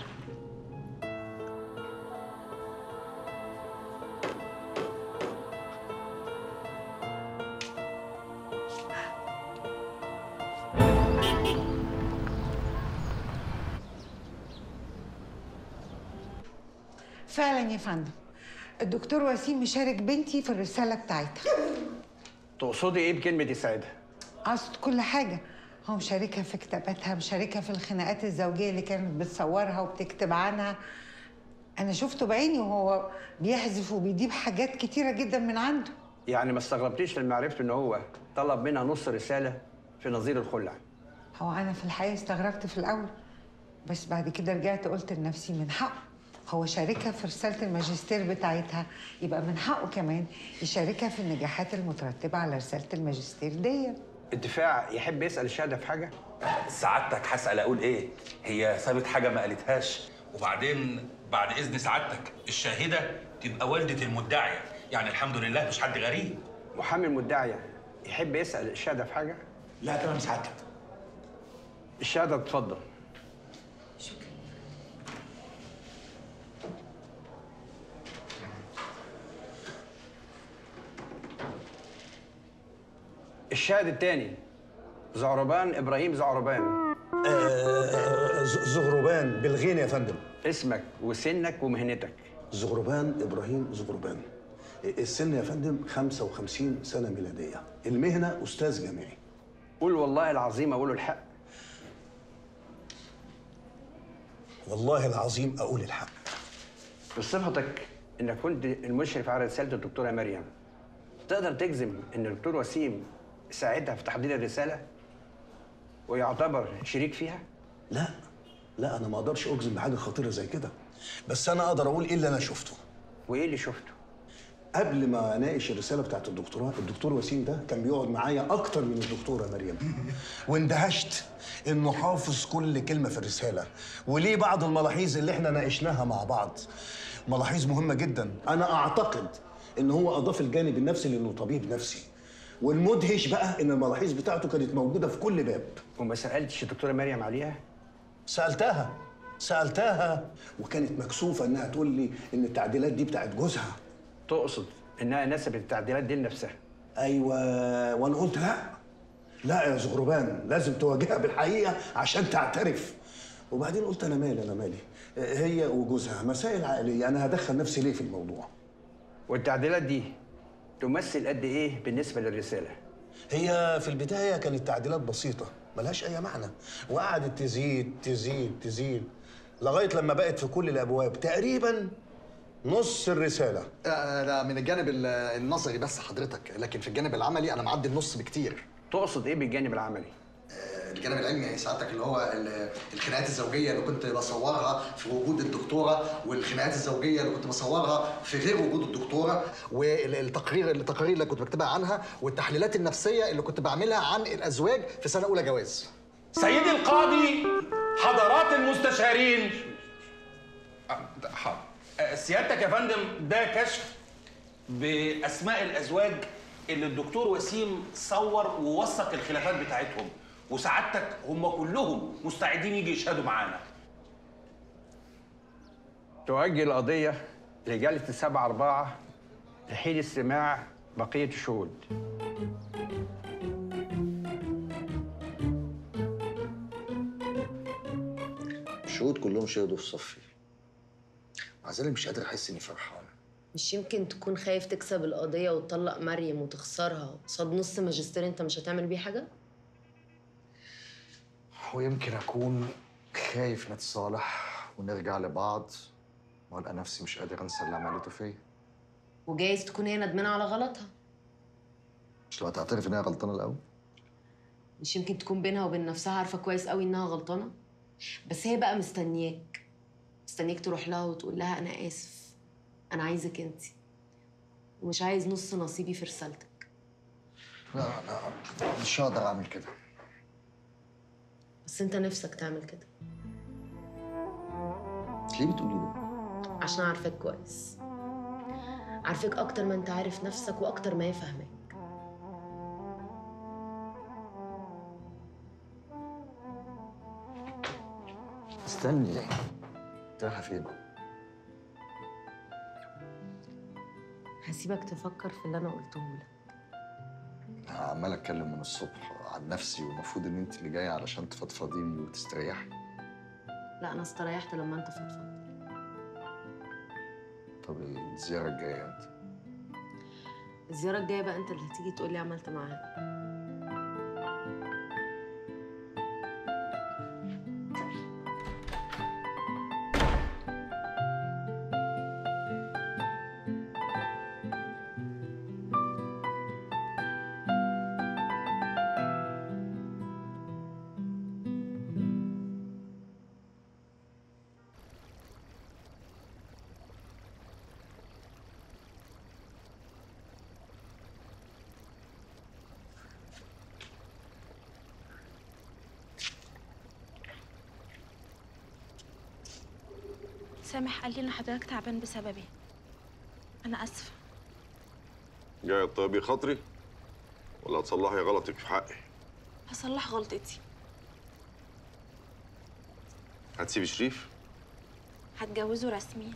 فعلا يا فندم الدكتور وسيم مشارك بنتي في الرسالة بتاعتها تقصدي ايه بكلمه يساعدها؟ قصد كل حاجة هو مشاركها في كتاباتها مشاركها في الخناقات الزوجية اللي كانت بتصورها وبتكتب عنها أنا شفته بعيني وهو بيحذف وبيجيب حاجات كتيرة جدا من عنده يعني ما استغربتيش لما عرفت ان هو طلب منها نص رساله في نظير الخلع هو أنا في الحقيقة استغربت في الأول بس بعد كده رجعت قلت لنفسي من حقه هو شاركها في رسالة الماجستير بتاعتها يبقى من حقه كمان يشاركها في النجاحات المترتبة على رسالة الماجستير دي الدفاع يحب يسال الشهاده في حاجه؟ سعادتك هسأل أقول إيه؟ هي سابت حاجة ما قالتهاش وبعدين بعد إذن سعادتك الشاهدة تبقى والدة المدعية يعني الحمد لله مش حد غريب محامي المدعيه يحب يسال الشهاده في حاجه؟ لا تمام سعادتك الشهاده اتفضل الشاهد الثاني زعربان ابراهيم زعربان زغربان بالغين يا فندم اسمك وسنك ومهنتك زغربان ابراهيم زغربان السن يا فندم 55 سنه ميلاديه المهنه استاذ جامعي قول والله العظيم اقول الحق والله العظيم اقول الحق بصفتك انك كنت المشرف على رساله الدكتوره مريم تقدر تجزم ان الدكتور وسيم ساعدها في تحضير الرساله ويعتبر شريك فيها لا لا انا ما اقدرش اجزم بحاجه خطيره زي كده بس انا اقدر اقول ايه اللي انا شفته وايه اللي شفته قبل ما اناقش الرساله بتاعت الدكتوراه الدكتور وسيم ده كان بيقعد معايا اكتر من الدكتوره مريم واندهشت انه حافظ كل كلمه في الرساله وليه بعض الملاحظ اللي احنا ناقشناها مع بعض ملاحظ مهمه جدا انا اعتقد ان هو اضاف الجانب النفسي لانه طبيب نفسي والمدهش بقى ان الملاحظ بتاعته كانت موجوده في كل باب وما سالتش الدكتوره مريم عليها سالتها سالتها وكانت مكسوفه انها تقول لي ان التعديلات دي بتاعت جوزها تقصد انها نسبت التعديلات دي لنفسها ايوه وانا قلت لا لا يا زغربان لازم تواجهها بالحقيقه عشان تعترف وبعدين قلت انا مالي انا مالي هي وجوزها مسائل عائليه انا هدخل نفسي ليه في الموضوع والتعديلات دي تمثل قد ايه بالنسبه للرساله هي في البدايه كانت تعديلات بسيطه ملهاش اي معنى وقعدت تزيد تزيد تزيد لغايه لما بقت في كل الابواب تقريبا نص الرساله آه، ده من الجانب ال- النظري بس حضرتك لكن في الجانب العملي انا معدي النص بكتير تقصد ايه بالجانب العملي الجانب العلمي سعادتك اللي هو ال- الخناقات الزوجيه اللي كنت بصورها في وجود الدكتوره والخناقات الزوجيه اللي كنت بصورها في غير وجود الدكتوره والتقرير التقارير اللي كنت بكتبها عنها والتحليلات النفسيه اللي كنت بعملها عن الازواج في سنه اولى جواز سيدي القاضي حضرات المستشارين أه، حاضر أه، سيادتك يا فندم ده كشف باسماء الازواج اللي الدكتور وسيم صور ووثق الخلافات بتاعتهم وسعادتك هم كلهم مستعدين يجي يشهدوا معانا تؤجل القضية لجلسة سبعة أربعة لحين استماع بقية الشهود الشهود كلهم شهدوا في صفي مع ذلك مش قادر احس اني فرحان مش يمكن تكون خايف تكسب القضية وتطلق مريم وتخسرها قصاد نص ماجستير انت مش هتعمل بيه حاجة؟ ويمكن اكون خايف نتصالح ونرجع لبعض والقى نفسي مش قادر انسى اللي عملته فيا وجايز تكون هي ندمانة على غلطها مش لو تعترف ان هي غلطانه الاول مش يمكن تكون بينها وبين نفسها عارفة كويس قوي انها غلطانة بس هي بقى مستنياك مستنياك تروح لها وتقول لها انا اسف انا عايزك انت ومش عايز نص نصيبي في رسالتك لا لا مش هقدر اعمل كده بس انت نفسك تعمل كده ليه بتقولي ده؟ عشان عارفاك كويس عارفاك اكتر ما انت عارف نفسك واكتر ما هي فاهماك استني رايحه فين؟ هسيبك تفكر في اللي انا قلته لك أنا عمال اتكلم من الصبح عن نفسي والمفروض ان انت اللي جايه علشان تفضفضي لي وتستريحي لا انا استريحت لما انت فضفضت طب الزياره الجايه انت الزياره الجايه بقى انت اللي هتيجي تقول لي عملت معاها سامح قال لي ان حضرتك تعبان بسببي انا اسفه جاي تطيبي خاطري ولا هتصلحي غلطك في حقي هصلح غلطتي هتسيبي شريف هتجوزه رسمي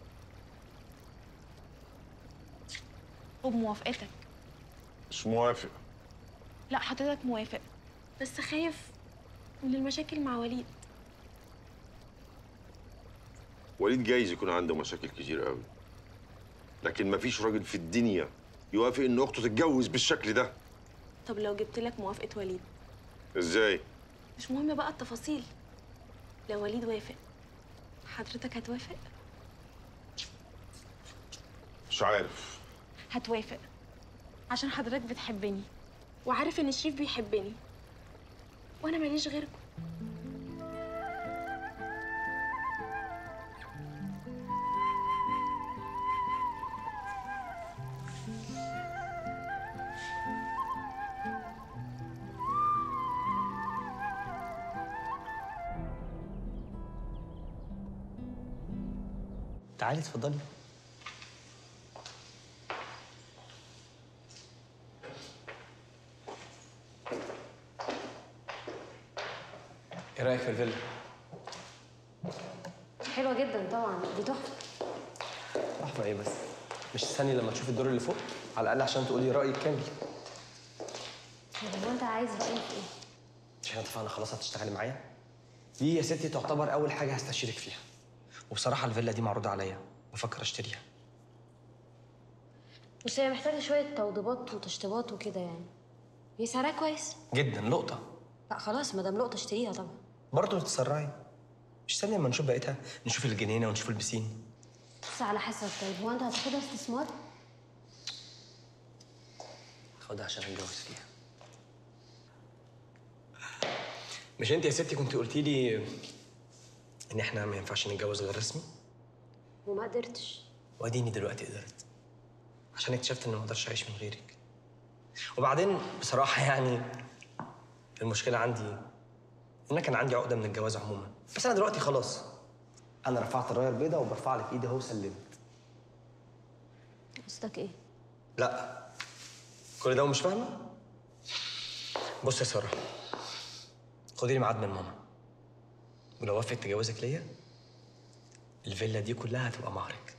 وبموافقتك مش موافق لا حضرتك موافق بس خايف من المشاكل مع وليد وليد جايز يكون عنده مشاكل كتير قوي لكن مفيش راجل في الدنيا يوافق ان اخته تتجوز بالشكل ده طب لو جبت لك موافقه وليد ازاي مش مهم بقى التفاصيل لو وليد وافق حضرتك هتوافق مش عارف هتوافق عشان حضرتك بتحبني وعارف ان شريف بيحبني وانا ماليش غيركم تعالي اتفضلي ايه رايك في الفيلا؟ حلوه جدا طبعا دي تحفه تحفه ايه بس؟ مش تستني لما تشوفي الدور اللي فوق؟ على الاقل عشان تقولي رايك كامل طب هو انت عايز رايي في ايه مش احنا اتفقنا خلاص هتشتغلي معايا؟ دي يا ستي تعتبر اول حاجه هستشيرك فيها وبصراحه الفيلا دي معروضه عليا بفكر اشتريها بس هي محتاجه شويه توضيبات وتشطيبات وكده يعني هي سعرها كويس جدا لقطه لا خلاص ما دام لقطه اشتريها طبعا برضه تتسرعي مش استني لما نشوف بقيتها نشوف الجنينه ونشوف البسين بس على حسب طيب هو انت هتاخدها استثمار خدها عشان اتجوز فيها مش انت يا ستي كنت قلتي لي ان احنا ما ينفعش نتجوز غير رسمي وما قدرتش واديني دلوقتي قدرت عشان اكتشفت اني ما اقدرش اعيش من غيرك وبعدين بصراحه يعني المشكله عندي ان انا كان عندي عقده من الجواز عموما بس انا دلوقتي خلاص انا رفعت الرايه البيضاء وبرفع لك ايدي اهو سلمت قصدك ايه لا كل ده ومش فاهمه بص يا ساره خدي لي ميعاد من ماما ولو وافقت تجوزك ليا الفيلا دي كلها هتبقى مهرك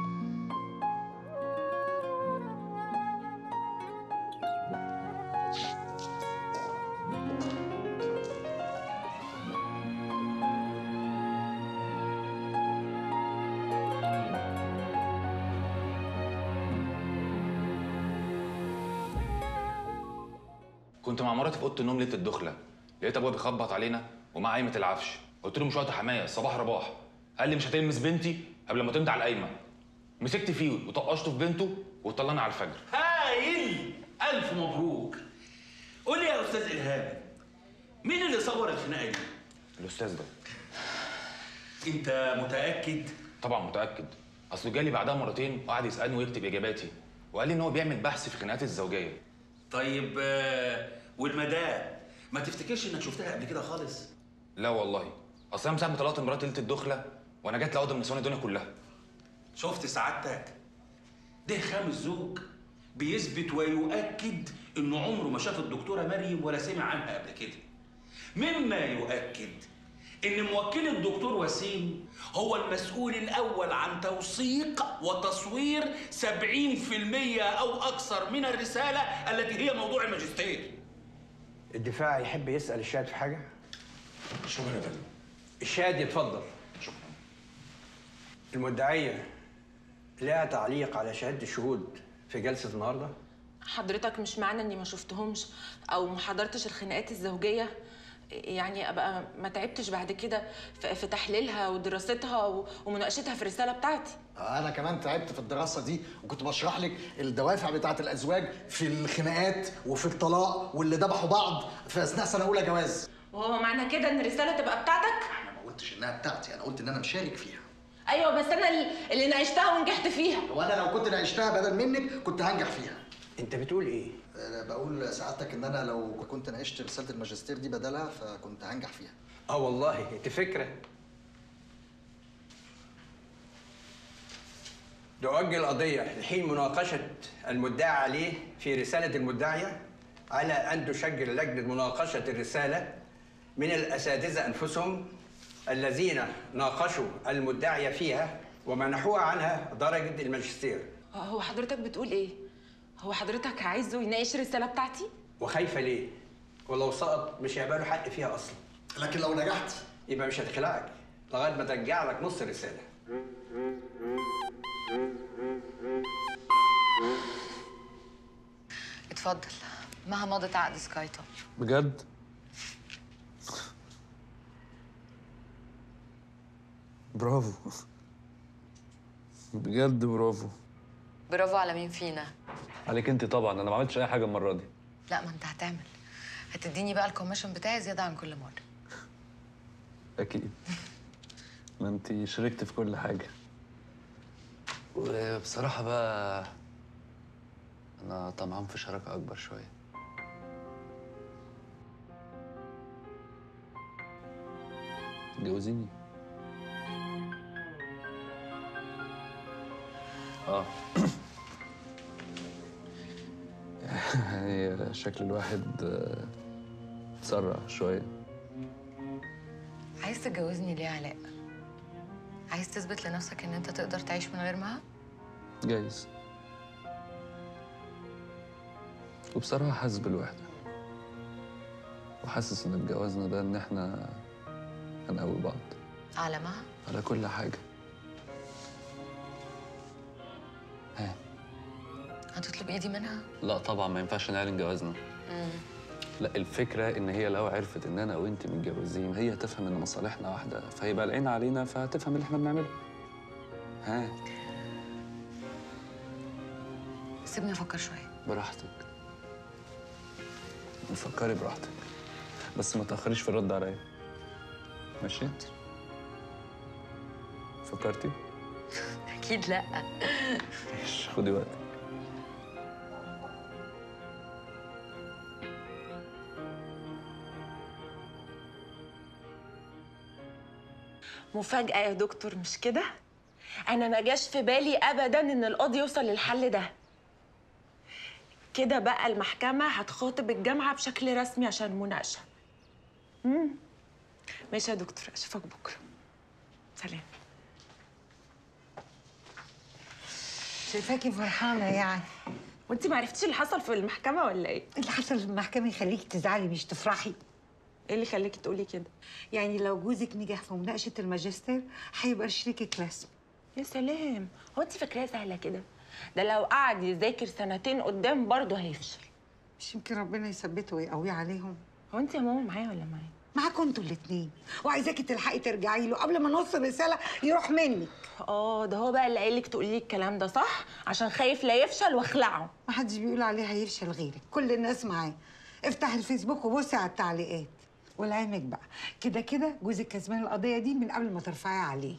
كنت مع مراتي في اوضه النوم ليله الدخله لقيت ابويا بيخبط علينا ومعاه قايمه العفش قلت له مش وقت حمايه الصباح رباح قال لي مش هتلمس بنتي قبل ما تمضي على القايمه مسكت فيه وطقشته في بنته وطلعنا على الفجر هايل الف مبروك قول لي يا استاذ الهام مين اللي صور الخناقه دي الاستاذ ده انت متاكد طبعا متاكد اصله جالي بعدها مرتين وقعد يسالني ويكتب اجاباتي وقال لي ان هو بيعمل بحث في الخناقات الزوجيه طيب آه، والمدام ما تفتكرش انك شفتها قبل كده خالص لا والله اصل انا من ساعه ما طلعت مراتي ليله الدخله وانا جات لأوضة من نسوان الدنيا كلها شفت سعادتك ده خامس زوج بيثبت ويؤكد انه عمره ما شاف الدكتوره مريم ولا سمع عنها قبل كده مما يؤكد ان موكل الدكتور وسيم هو المسؤول الاول عن توثيق وتصوير 70% او اكثر من الرساله التي هي موضوع الماجستير الدفاع يحب يسأل الشاهد في حاجة؟ شكرا يا فندم الشاهد يتفضل شكرا المدعية لها تعليق على شهادة الشهود في جلسة النهاردة؟ حضرتك مش معنى اني ما شفتهمش او ما حضرتش الخناقات الزوجيه يعني ابقى ما تعبتش بعد كده في في تحليلها ودراستها و- ومناقشتها في الرساله بتاعتي انا كمان تعبت في الدراسه دي وكنت بشرح لك الدوافع بتاعه الازواج في الخناقات وفي الطلاق واللي ذبحوا بعض في اثناء سنه اولى جواز وهو معنى كده ان الرساله تبقى بتاعتك انا ما قلتش انها بتاعتي انا قلت ان انا مشارك فيها ايوه بس انا ال- اللي ناقشتها ونجحت فيها وانا لو كنت ناقشتها بدل منك كنت هنجح فيها انت بتقول ايه أنا بقول سعادتك ان انا لو كنت ناقشت رساله الماجستير دي بدلها فكنت هنجح فيها اه والله انت فكرة تؤجل القضية لحين مناقشة المدعى عليه في رسالة المدعية على أن تشكل لجنة مناقشة الرسالة من الأساتذة أنفسهم الذين ناقشوا المدعية فيها ومنحوها عنها درجة الماجستير هو حضرتك بتقول ايه هو حضرتك عايزه يناقش الرساله بتاعتي وخايفة ليه؟ ولو سقط مش هيبقى له حق فيها أصلا لكن لو نجحت يبقى مش هتخلعك لغاية ما ترجع لك نص الرسالة اتفضل مها مضت عقد سكاي توب بجد؟ برافو بجد برافو برافو على مين فينا عليك انت طبعا انا ما عملتش اي حاجه المره دي لا ما انت هتعمل هتديني بقى الكوميشن بتاعي زياده عن كل مره اكيد ما انت شاركت في كل حاجه وبصراحة بقى أنا طمعان في شراكة أكبر شوية تجوزيني اه يعني شكل الواحد آه، اتسرع شويه عايز تتجوزني ليه يا علاء عايز تثبت لنفسك ان انت تقدر تعيش من غير مها جايز وبصراحة حاسس بالوحدة وحاسس إن اتجوزنا ده إن إحنا هنقوي بعض على مها على كل حاجة هتطلب ايدي منها لا طبعا ما ينفعش نعلن جوازنا مم. لا الفكرة إن هي لو عرفت إن أنا وأنت متجوزين هي تفهم إن مصالحنا واحدة فهيبقى العين علينا فهتفهم اللي إحنا بنعمله ها سيبني افكر شويه براحتك فكري براحتك بس ما تأخريش في الرد عليا ماشي؟ فكرتي؟ اكيد لا ماشي خدي وقتك مفاجاه يا دكتور مش كده انا ما جاش في بالي ابدا ان القاضي يوصل للحل ده كده بقى المحكمه هتخاطب الجامعه بشكل رسمي عشان مناقشه امم ماشي يا دكتور اشوفك بكره سلام شايفاكي فرحانه يعني وانت ما عرفتيش اللي حصل في المحكمه ولا ايه اللي حصل في المحكمه يخليكي تزعلي مش تفرحي ايه اللي خليكي تقولي كده يعني لو جوزك نجح في مناقشه الماجستير هيبقى شريكك رسمي يا سلام هو انت فاكراه سهله كده ده لو قعد يذاكر سنتين قدام برضه هيفشل مش يمكن ربنا يثبته ويقويه عليهم هو انت يا ماما معايا ولا معايا معاكوا انتوا الاتنين وعايزاكي تلحقي ترجعي له قبل ما نص الرساله يروح منك اه ده هو بقى اللي قايلك تقولي لي الكلام ده صح عشان خايف لا يفشل واخلعه ما حدش بيقول عليه هيفشل غيرك كل الناس معاه افتح الفيسبوك وبصي على التعليقات ولعلمك بقى كده كده جوزك كسبان القضيه دي من قبل ما ترفعي عليه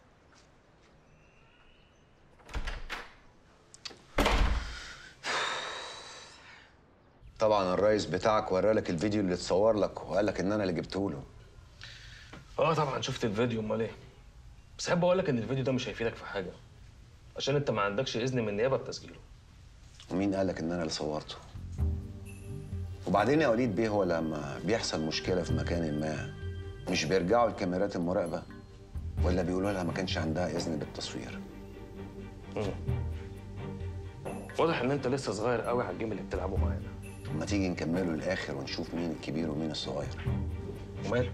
طبعا الرئيس بتاعك ورالك الفيديو اللي اتصور لك وقال لك ان انا اللي جبته له اه طبعا شفت الفيديو امال ايه بس احب اقول لك ان الفيديو ده مش هيفيدك في حاجه عشان انت ما عندكش اذن من النيابه بتسجيله ومين قال لك ان انا اللي صورته وبعدين يا وليد بيه هو لما بيحصل مشكله في مكان ما مش بيرجعوا لكاميرات المراقبه ولا بيقولوا لها ما كانش عندها اذن بالتصوير مم. واضح ان انت لسه صغير قوي على الجيم اللي بتلعبه معانا طب ما تيجي نكمله للاخر ونشوف مين الكبير ومين الصغير وماله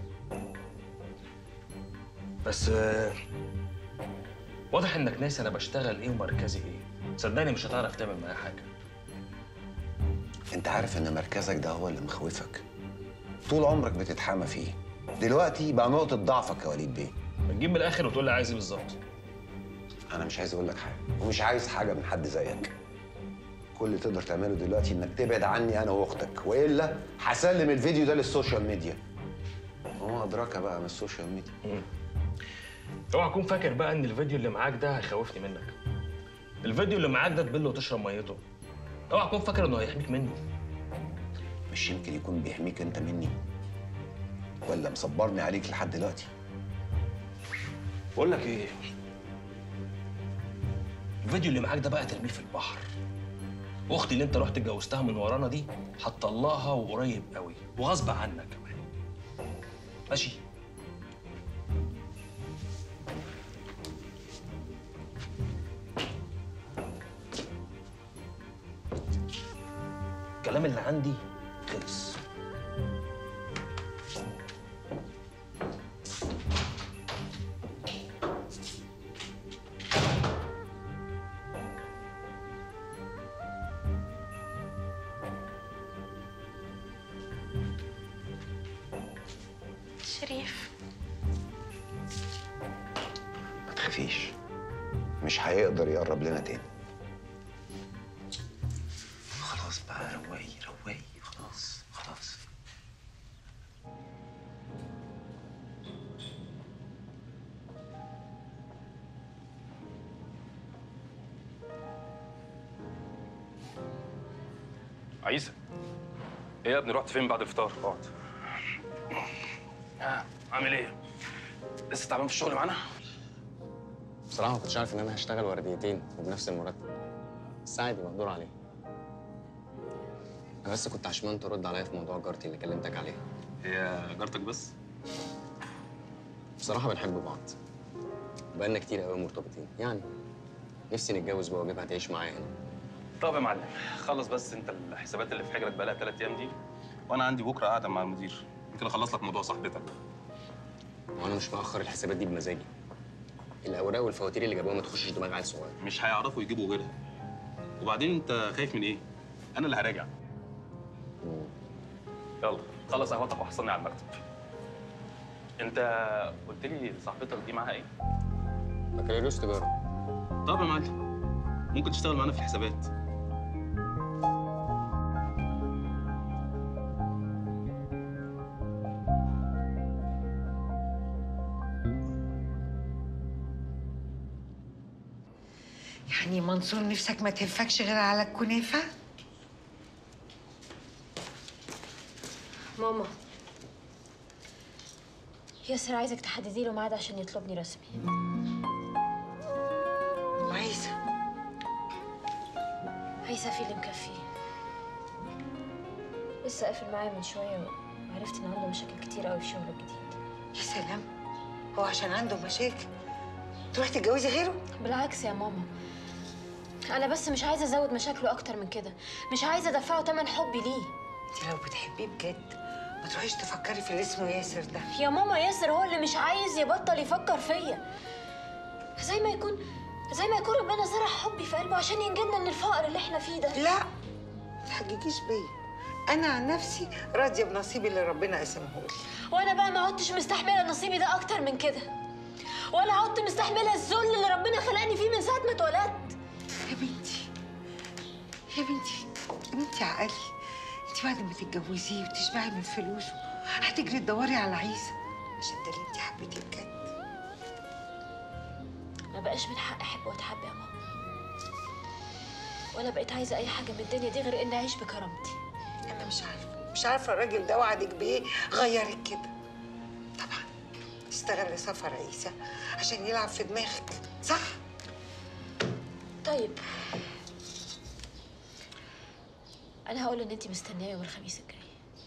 بس آه، واضح انك ناسي انا بشتغل ايه ومركزي ايه صدقني مش هتعرف تعمل معايا حاجه انت عارف ان مركزك ده هو اللي مخوفك طول عمرك بتتحامى فيه دلوقتي بقى نقطه ضعفك يا وليد بيه تجيب من الاخر وتقول لي عايز ايه بالظبط انا مش عايز اقول لك حاجه ومش عايز حاجه من حد زيك كل اللي تقدر تعمله دلوقتي انك تبعد عني انا واختك والا هسلم الفيديو ده للسوشيال ميديا هو ادراك بقى من السوشيال ميديا اوعى تكون فاكر بقى ان الفيديو اللي معاك ده هيخوفني منك الفيديو اللي معاك ده تبله وتشرب ميته اوعى تكون فاكر انه هيحميك مني مش يمكن يكون بيحميك انت مني ولا مصبرني عليك لحد دلوقتي بقول لك ايه الفيديو اللي معاك ده بقى ترميه في البحر واختي اللي انت رحت اتجوزتها من ورانا دي هتطلقها وقريب قوي وغصب عنك كمان ماشي الكلام اللي عندي خلص شريف ما تخافيش مش هيقدر يقرب لنا تاني خلاص بقى روقي روقي خلاص خلاص عيسى ايه يا ابني رحت فين بعد الفطار؟ اقعد ها عامل ايه؟ لسه تعبان في الشغل معانا؟ بصراحة ما كنتش عارف إن أنا هشتغل ورديتين وبنفس المرتب بس عادي مقدور عليه أنا بس كنت عشمان ترد عليا في موضوع جارتي اللي كلمتك عليها هي جارتك بس؟ بصراحة بنحب بعض بقالنا كتير قوي مرتبطين يعني نفسي نتجوز بقى واجيبها تعيش معايا هنا طب يا معلم خلص بس انت الحسابات اللي في حجرك بقالها ثلاث ايام دي وانا عندي بكره قاعده مع المدير ممكن اخلص لك موضوع صاحبتك وأنا مش مأخر الحسابات دي بمزاجي الأوراق والفواتير اللي جابوها ما تخشش دماغ عيل صغير مش هيعرفوا يجيبوا غيرها وبعدين انت خايف من ايه؟ انا اللي هراجع يلا خلص قهوتك وحصلني على المكتب انت قلت لي صاحبتك دي معاها ايه؟ بكالوريوس تجارة طب يا معلم ممكن تشتغل معانا في الحسابات يعني منصور نفسك ما تهفكش غير على الكنافه ماما ياسر عايزك تحددي له ميعاد عشان يطلبني رسمي هيثم اللي مكفيه لسه قافل معايا من شويه وعرفت ان عنده مشاكل كتير قوي في شغله الجديد يا سلام هو عشان عنده مشاكل تروح تتجوزي غيره بالعكس يا ماما انا بس مش عايزه ازود مشاكله اكتر من كده مش عايزه ادفعه تمن حبي ليه انت لو بتحبيه بجد ما تروحيش تفكري في اللي اسمه ياسر ده يا ماما ياسر هو اللي مش عايز يبطل يفكر فيا زي ما يكون زي ما يكون ربنا زرع حبي في قلبه عشان ينجدنا من الفقر اللي احنا فيه ده لا ما تحججيش بيا انا عن نفسي راضيه بنصيبي اللي ربنا قسمه لي وانا بقى ما عدتش مستحمله نصيبي ده اكتر من كده ولا عدت مستحمله الذل اللي ربنا خلقني فيه من ساعه ما اتولدت يا بنتي يا بنتي يا بنتي عقلي انت بعد ما تتجوزيه وتشبعي من فلوسه هتجري تدوري على عيسى عشان ده اللي انت حبيتيه بجد ما بقاش من حق احب واتحب يا ماما ولا بقيت عايزه اي حاجه من الدنيا دي غير اني اعيش بكرامتي انا مش عارفه مش عارفه الراجل ده وعدك بايه غيرك كده طبعا استغل سفر عيسى عشان يلعب في دماغك صح طيب انا هقول ان انت مستنياه يوم الخميس الجاي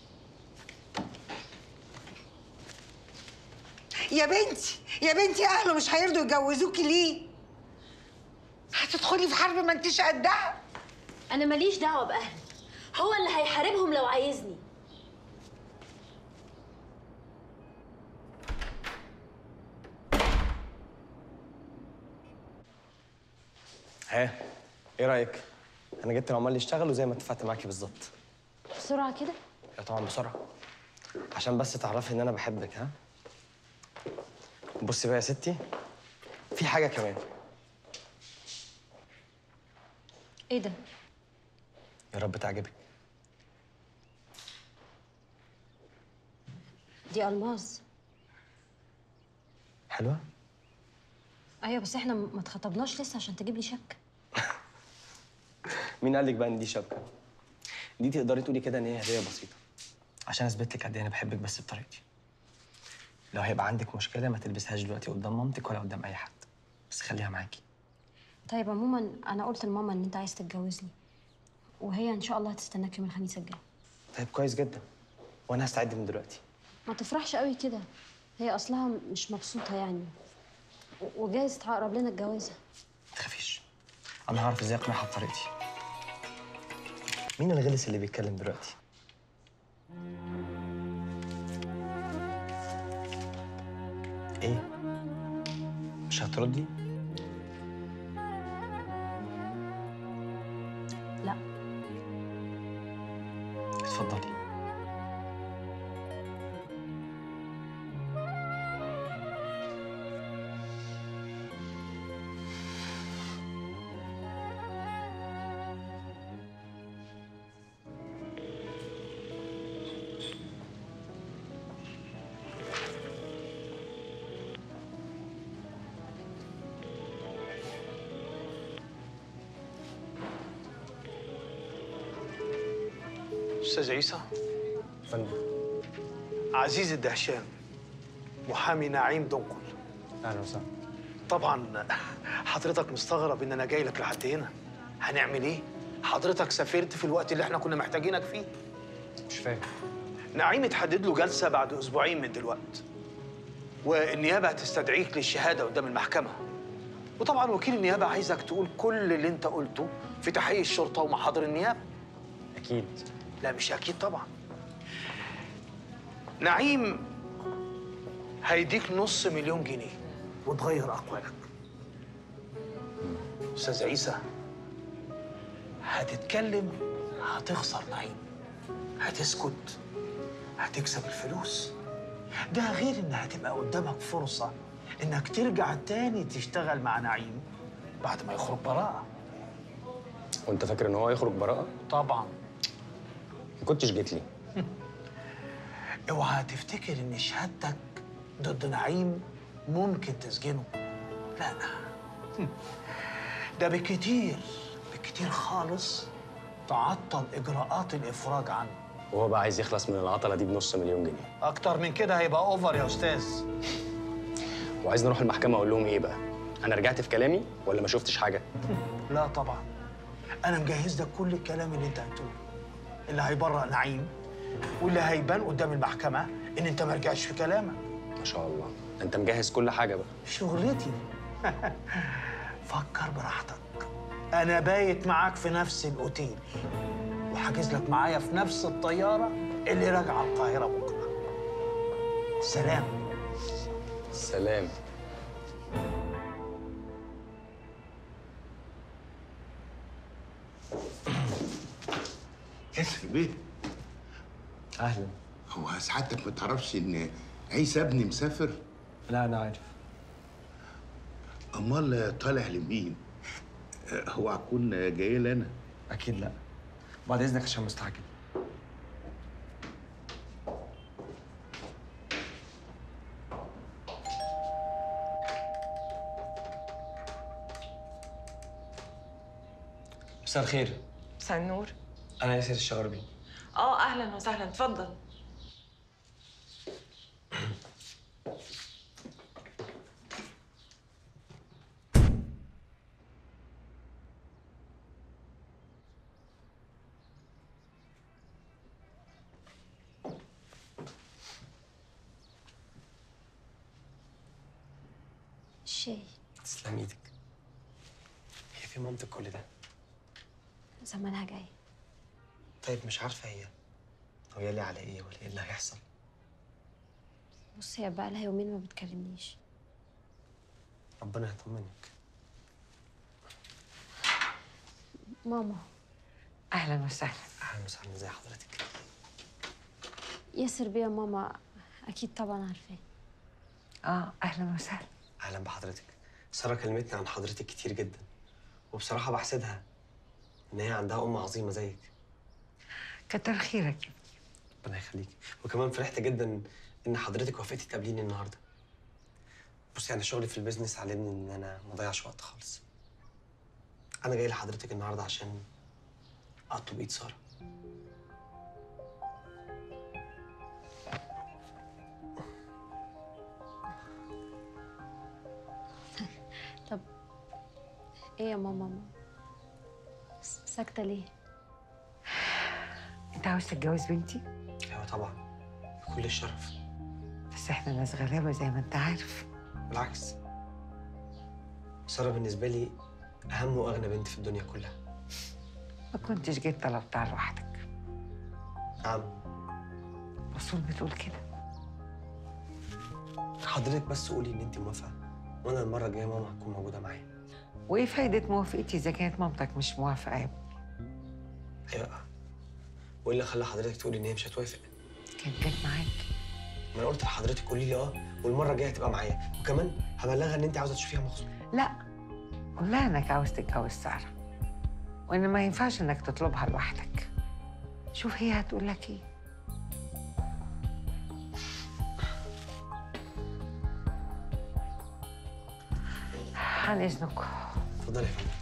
يا بنتي يا بنتي اهله مش هيرضوا يجوزوكي ليه هتدخلي في حرب ما انتش قدها انا ماليش دعوه باهلي هو اللي هيحاربهم لو عايزني ها ايه رايك انا جبت العمال يشتغلوا زي ما اتفقت معاكي بالظبط بسرعه كده يا طبعا بسرعه عشان بس تعرفي ان انا بحبك ها بصي بقى يا ستي في حاجه كمان ايه ده يا رب تعجبك دي الماظ حلوه ايوه بس احنا ما اتخطبناش لسه عشان تجيب لي شبكه مين قال لك بقى ان دي شبكه دي تقدري تقولي كده ان هي هديه بسيطه عشان اثبت لك قد ايه انا بحبك بس بطريقتي لو هيبقى عندك مشكله ما تلبسهاش دلوقتي قدام مامتك ولا قدام اي حد بس خليها معاكي طيب عموما انا قلت لماما ان انت عايز تتجوزني وهي ان شاء الله هتستناك يوم الخميس الجاي طيب كويس جدا وانا هستعد من دلوقتي ما تفرحش قوي كده هي اصلها مش مبسوطه يعني و- وجايز تعقرب لنا الجوازه ما تخافيش انا هعرف ازاي اقنعها بطريقتي مين الغلس اللي بيتكلم دلوقتي ايه مش هتردي لا اتفضلي استاذ عيسى فندم عزيز الدهشان محامي نعيم دنقل اهلا وسهلا طبعا حضرتك مستغرب ان انا جاي لك لحد هنا هنعمل ايه حضرتك سافرت في الوقت اللي احنا كنا محتاجينك فيه مش فاهم نعيم اتحدد له جلسه بعد اسبوعين من دلوقتي والنيابه هتستدعيك للشهاده قدام المحكمه وطبعا وكيل النيابه عايزك تقول كل اللي انت قلته في تحقيق الشرطه ومحاضر النيابه اكيد لا مش اكيد طبعا نعيم هيديك نص مليون جنيه وتغير اقوالك استاذ عيسى هتتكلم هتخسر نعيم هتسكت هتكسب الفلوس ده غير ان هتبقى قدامك فرصه انك ترجع تاني تشتغل مع نعيم بعد ما يخرج براءه وانت فاكر ان هو يخرج براءه طبعا ما كنتش جيت لي اوعى تفتكر ان شهادتك ضد نعيم ممكن تسجنه لا ده بكتير بكتير خالص تعطل اجراءات الافراج عنه وهو بقى عايز يخلص من العطله دي بنص مليون جنيه اكتر من كده هيبقى اوفر يا استاذ وعايز نروح المحكمه اقول لهم ايه بقى انا رجعت في كلامي ولا ما شفتش حاجه لا طبعا انا مجهز لك كل الكلام اللي انت هتقوله اللي هيبرأ نعيم واللي هيبان قدام المحكمه ان انت ما رجعتش في كلامك ما شاء الله انت مجهز كل حاجه بقى شغلتي فكر براحتك انا بايت معاك في نفس الاوتيل وحاجز لك معايا في نفس الطياره اللي راجعه القاهره بكره سلام سلام ياسر بيه اهلا هو سعادتك ما تعرفش ان عيسى ابني مسافر؟ لا انا عارف امال طالع لمين؟ هو هكون جاي لي انا اكيد لا بعد اذنك عشان مستعجل مساء الخير مساء النور انا ياسر الشغربي اه اهلا وسهلا اتفضل الشاي تسلم ايدك هي في مامتك كل ده زمانها جاي طيب مش عارفه هي هي لي على ايه ولا ايه اللي هيحصل بص هي بقى لها يومين ما بتكلمنيش ربنا يطمنك ماما اهلا وسهلا اهلا وسهلا ازي حضرتك ياسر بيه يا ماما اكيد طبعا عارفاه اه اهلا وسهلا اهلا بحضرتك ساره كلمتني عن حضرتك كتير جدا وبصراحه بحسدها ان هي عندها ام عظيمه زيك كتر خيرك ربنا يخليكي وكمان فرحت جدا ان حضرتك وافقتي تقابليني النهارده بصي انا شغلي في البيزنس علمني ان انا ما اضيعش وقت خالص انا جاي لحضرتك النهارده عشان اطلب ايد ساره طب ايه يا ماما ماما س- ساكته ليه انت عاوز تتجوز بنتي ايوه طبعا بكل الشرف بس احنا ناس غلابه زي ما انت عارف بالعكس ساره بالنسبه لي اهم واغنى بنت في الدنيا كلها ما كنتش جيت طلبتها لوحدك نعم اصول بتقول كده حضرتك بس قولي ان انت موافقه وانا المره الجايه ماما هتكون موجوده معايا وايه فايده موافقتي اذا كانت مامتك مش موافقه يا ابني ايوه وايه اللي خلى حضرتك تقولي ان هي مش هتوافق كانت جت معاك ما انا قلت لحضرتك قولي لي اه والمره الجايه هتبقى معايا وكمان هبلغها ان انت عاوزه تشوفيها مخصوص لا قول لها انك عاوز تتجوز ساره وان ما ينفعش انك تطلبها لوحدك شوف هي هتقول لك ايه عن اذنك اتفضلي يا فندم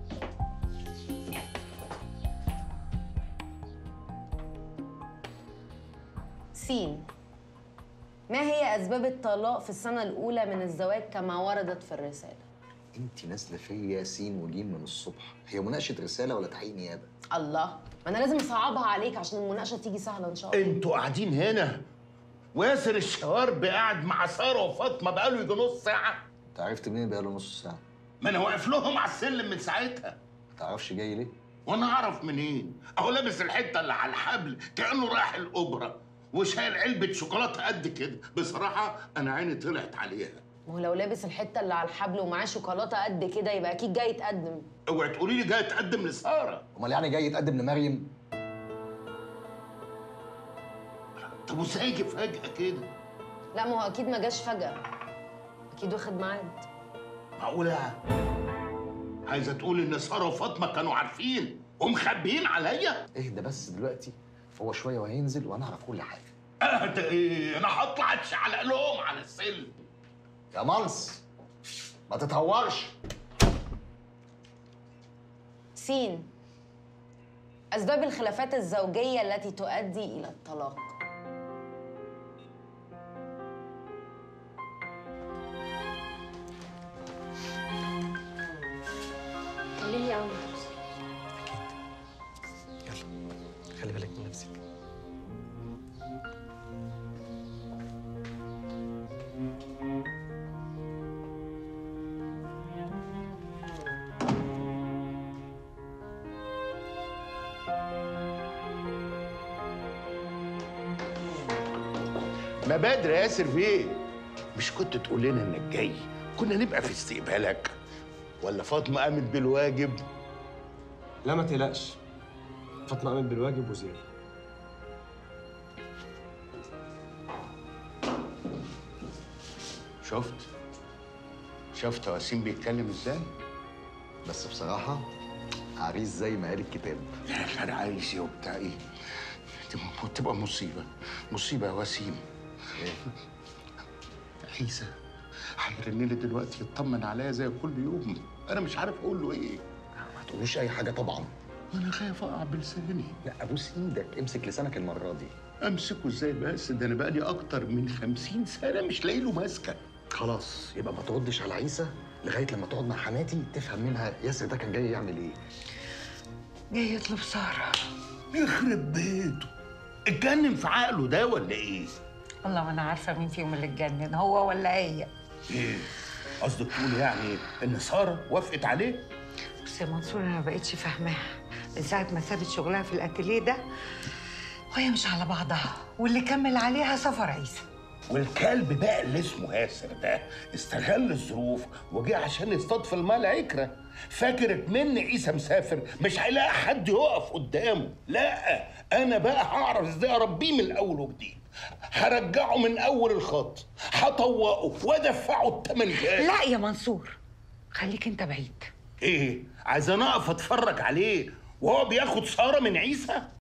سين ما هي أسباب الطلاق في السنة الأولى من الزواج كما وردت في الرسالة؟ انت نازله فيا سين وجيم من الصبح هي مناقشه رساله ولا تحقيق نيابه الله ما أنا لازم أصعبها عليك عشان المناقشة تيجي سهلة إن شاء الله انتوا قاعدين هنا وياسر الشوارب قاعد مع ساره وفاطمه بقاله يجي نص ساعه انت عرفت منين بقى له نص ساعه ما انا واقف لهم على السلم من ساعتها ما تعرفش جاي ليه وانا اعرف منين اهو لابس الحته اللي على الحبل كانه رايح الاوبرا وشايل علبه شوكولاته قد كده بصراحه انا عيني طلعت عليها ما هو لو لابس الحتة اللي على الحبل ومعاه شوكولاتة قد كده يبقى أكيد جاي يتقدم اوعي تقولي لي جاي تقدم لساره امال يعني جاي يتقدم لمريم طب وازاي يجي فجاه كده لا ما هو أكيد ما جاش فجأة أكيد واخد ميعاد معقوله عايزه تقول ان ساره وفاطمه كانوا عارفين ومخبيين عليا اهدى بس دلوقتي فهو شويه وهينزل وانا اعرف كل حاجه اهدى ايه انا هطلع اتشعلق لهم على السلم يا ملص ما تتهورش سين أسباب الخلافات الزوجية التي تؤدي إلى الطلاق كلمني اول ما توصل خلي بالك من نفسك ما بدري يا ياسر فين مش كنت تقول لنا انك جاي كنا نبقى في استقبالك ولا فاطمه قامت بالواجب لا ما تقلقش فاطمه قامت بالواجب وزياده شفت شفت وسيم بيتكلم ازاي بس بصراحه عريس زي ما قال الكتاب لا انا عايز ايه وبتاع ايه تبقى- تبقى مصيبه مصيبه يا وسيم عيسى هيرن لي دلوقتي يطمن عليا زي كل يوم انا مش عارف اقول له ايه ما تقولوش اي حاجه طبعا انا خايف اقع بلساني لا ابوس ايدك امسك لسانك المره دي امسكه ازاي بس ده انا بقالي اكتر من خمسين سنه مش لاقي له ماسكه خلاص يبقى ما تردش على عيسى لغايه لما تقعد مع حماتي تفهم منها ياسر ده كان جاي يعمل ايه جاي يطلب ساره يخرب بيته اتجنن في عقله ده ولا ايه؟ والله ما انا عارفه مين فيهم اللي اتجنن هو ولا هي ايه؟ قصدك تقول يعني ان ساره وافقت عليه؟ بس يا منصور انا ما بقتش فاهماها من ساعه ما سابت شغلها في الاتيليه ده وهي مش على بعضها واللي كمل عليها سفر عيسى والكلب بقى اللي اسمه ياسر ده استغل الظروف وجه عشان يصطاد في المال عكرة فاكر من عيسى مسافر مش هيلاقي حد يقف قدامه لا انا بقى هعرف ازاي اربيه من الاول وجديد هرجعه من اول الخط هطوقه وادفعه الثمن جاي لا يا منصور خليك انت بعيد ايه عايز انا اقف اتفرج عليه وهو بياخد ساره من عيسى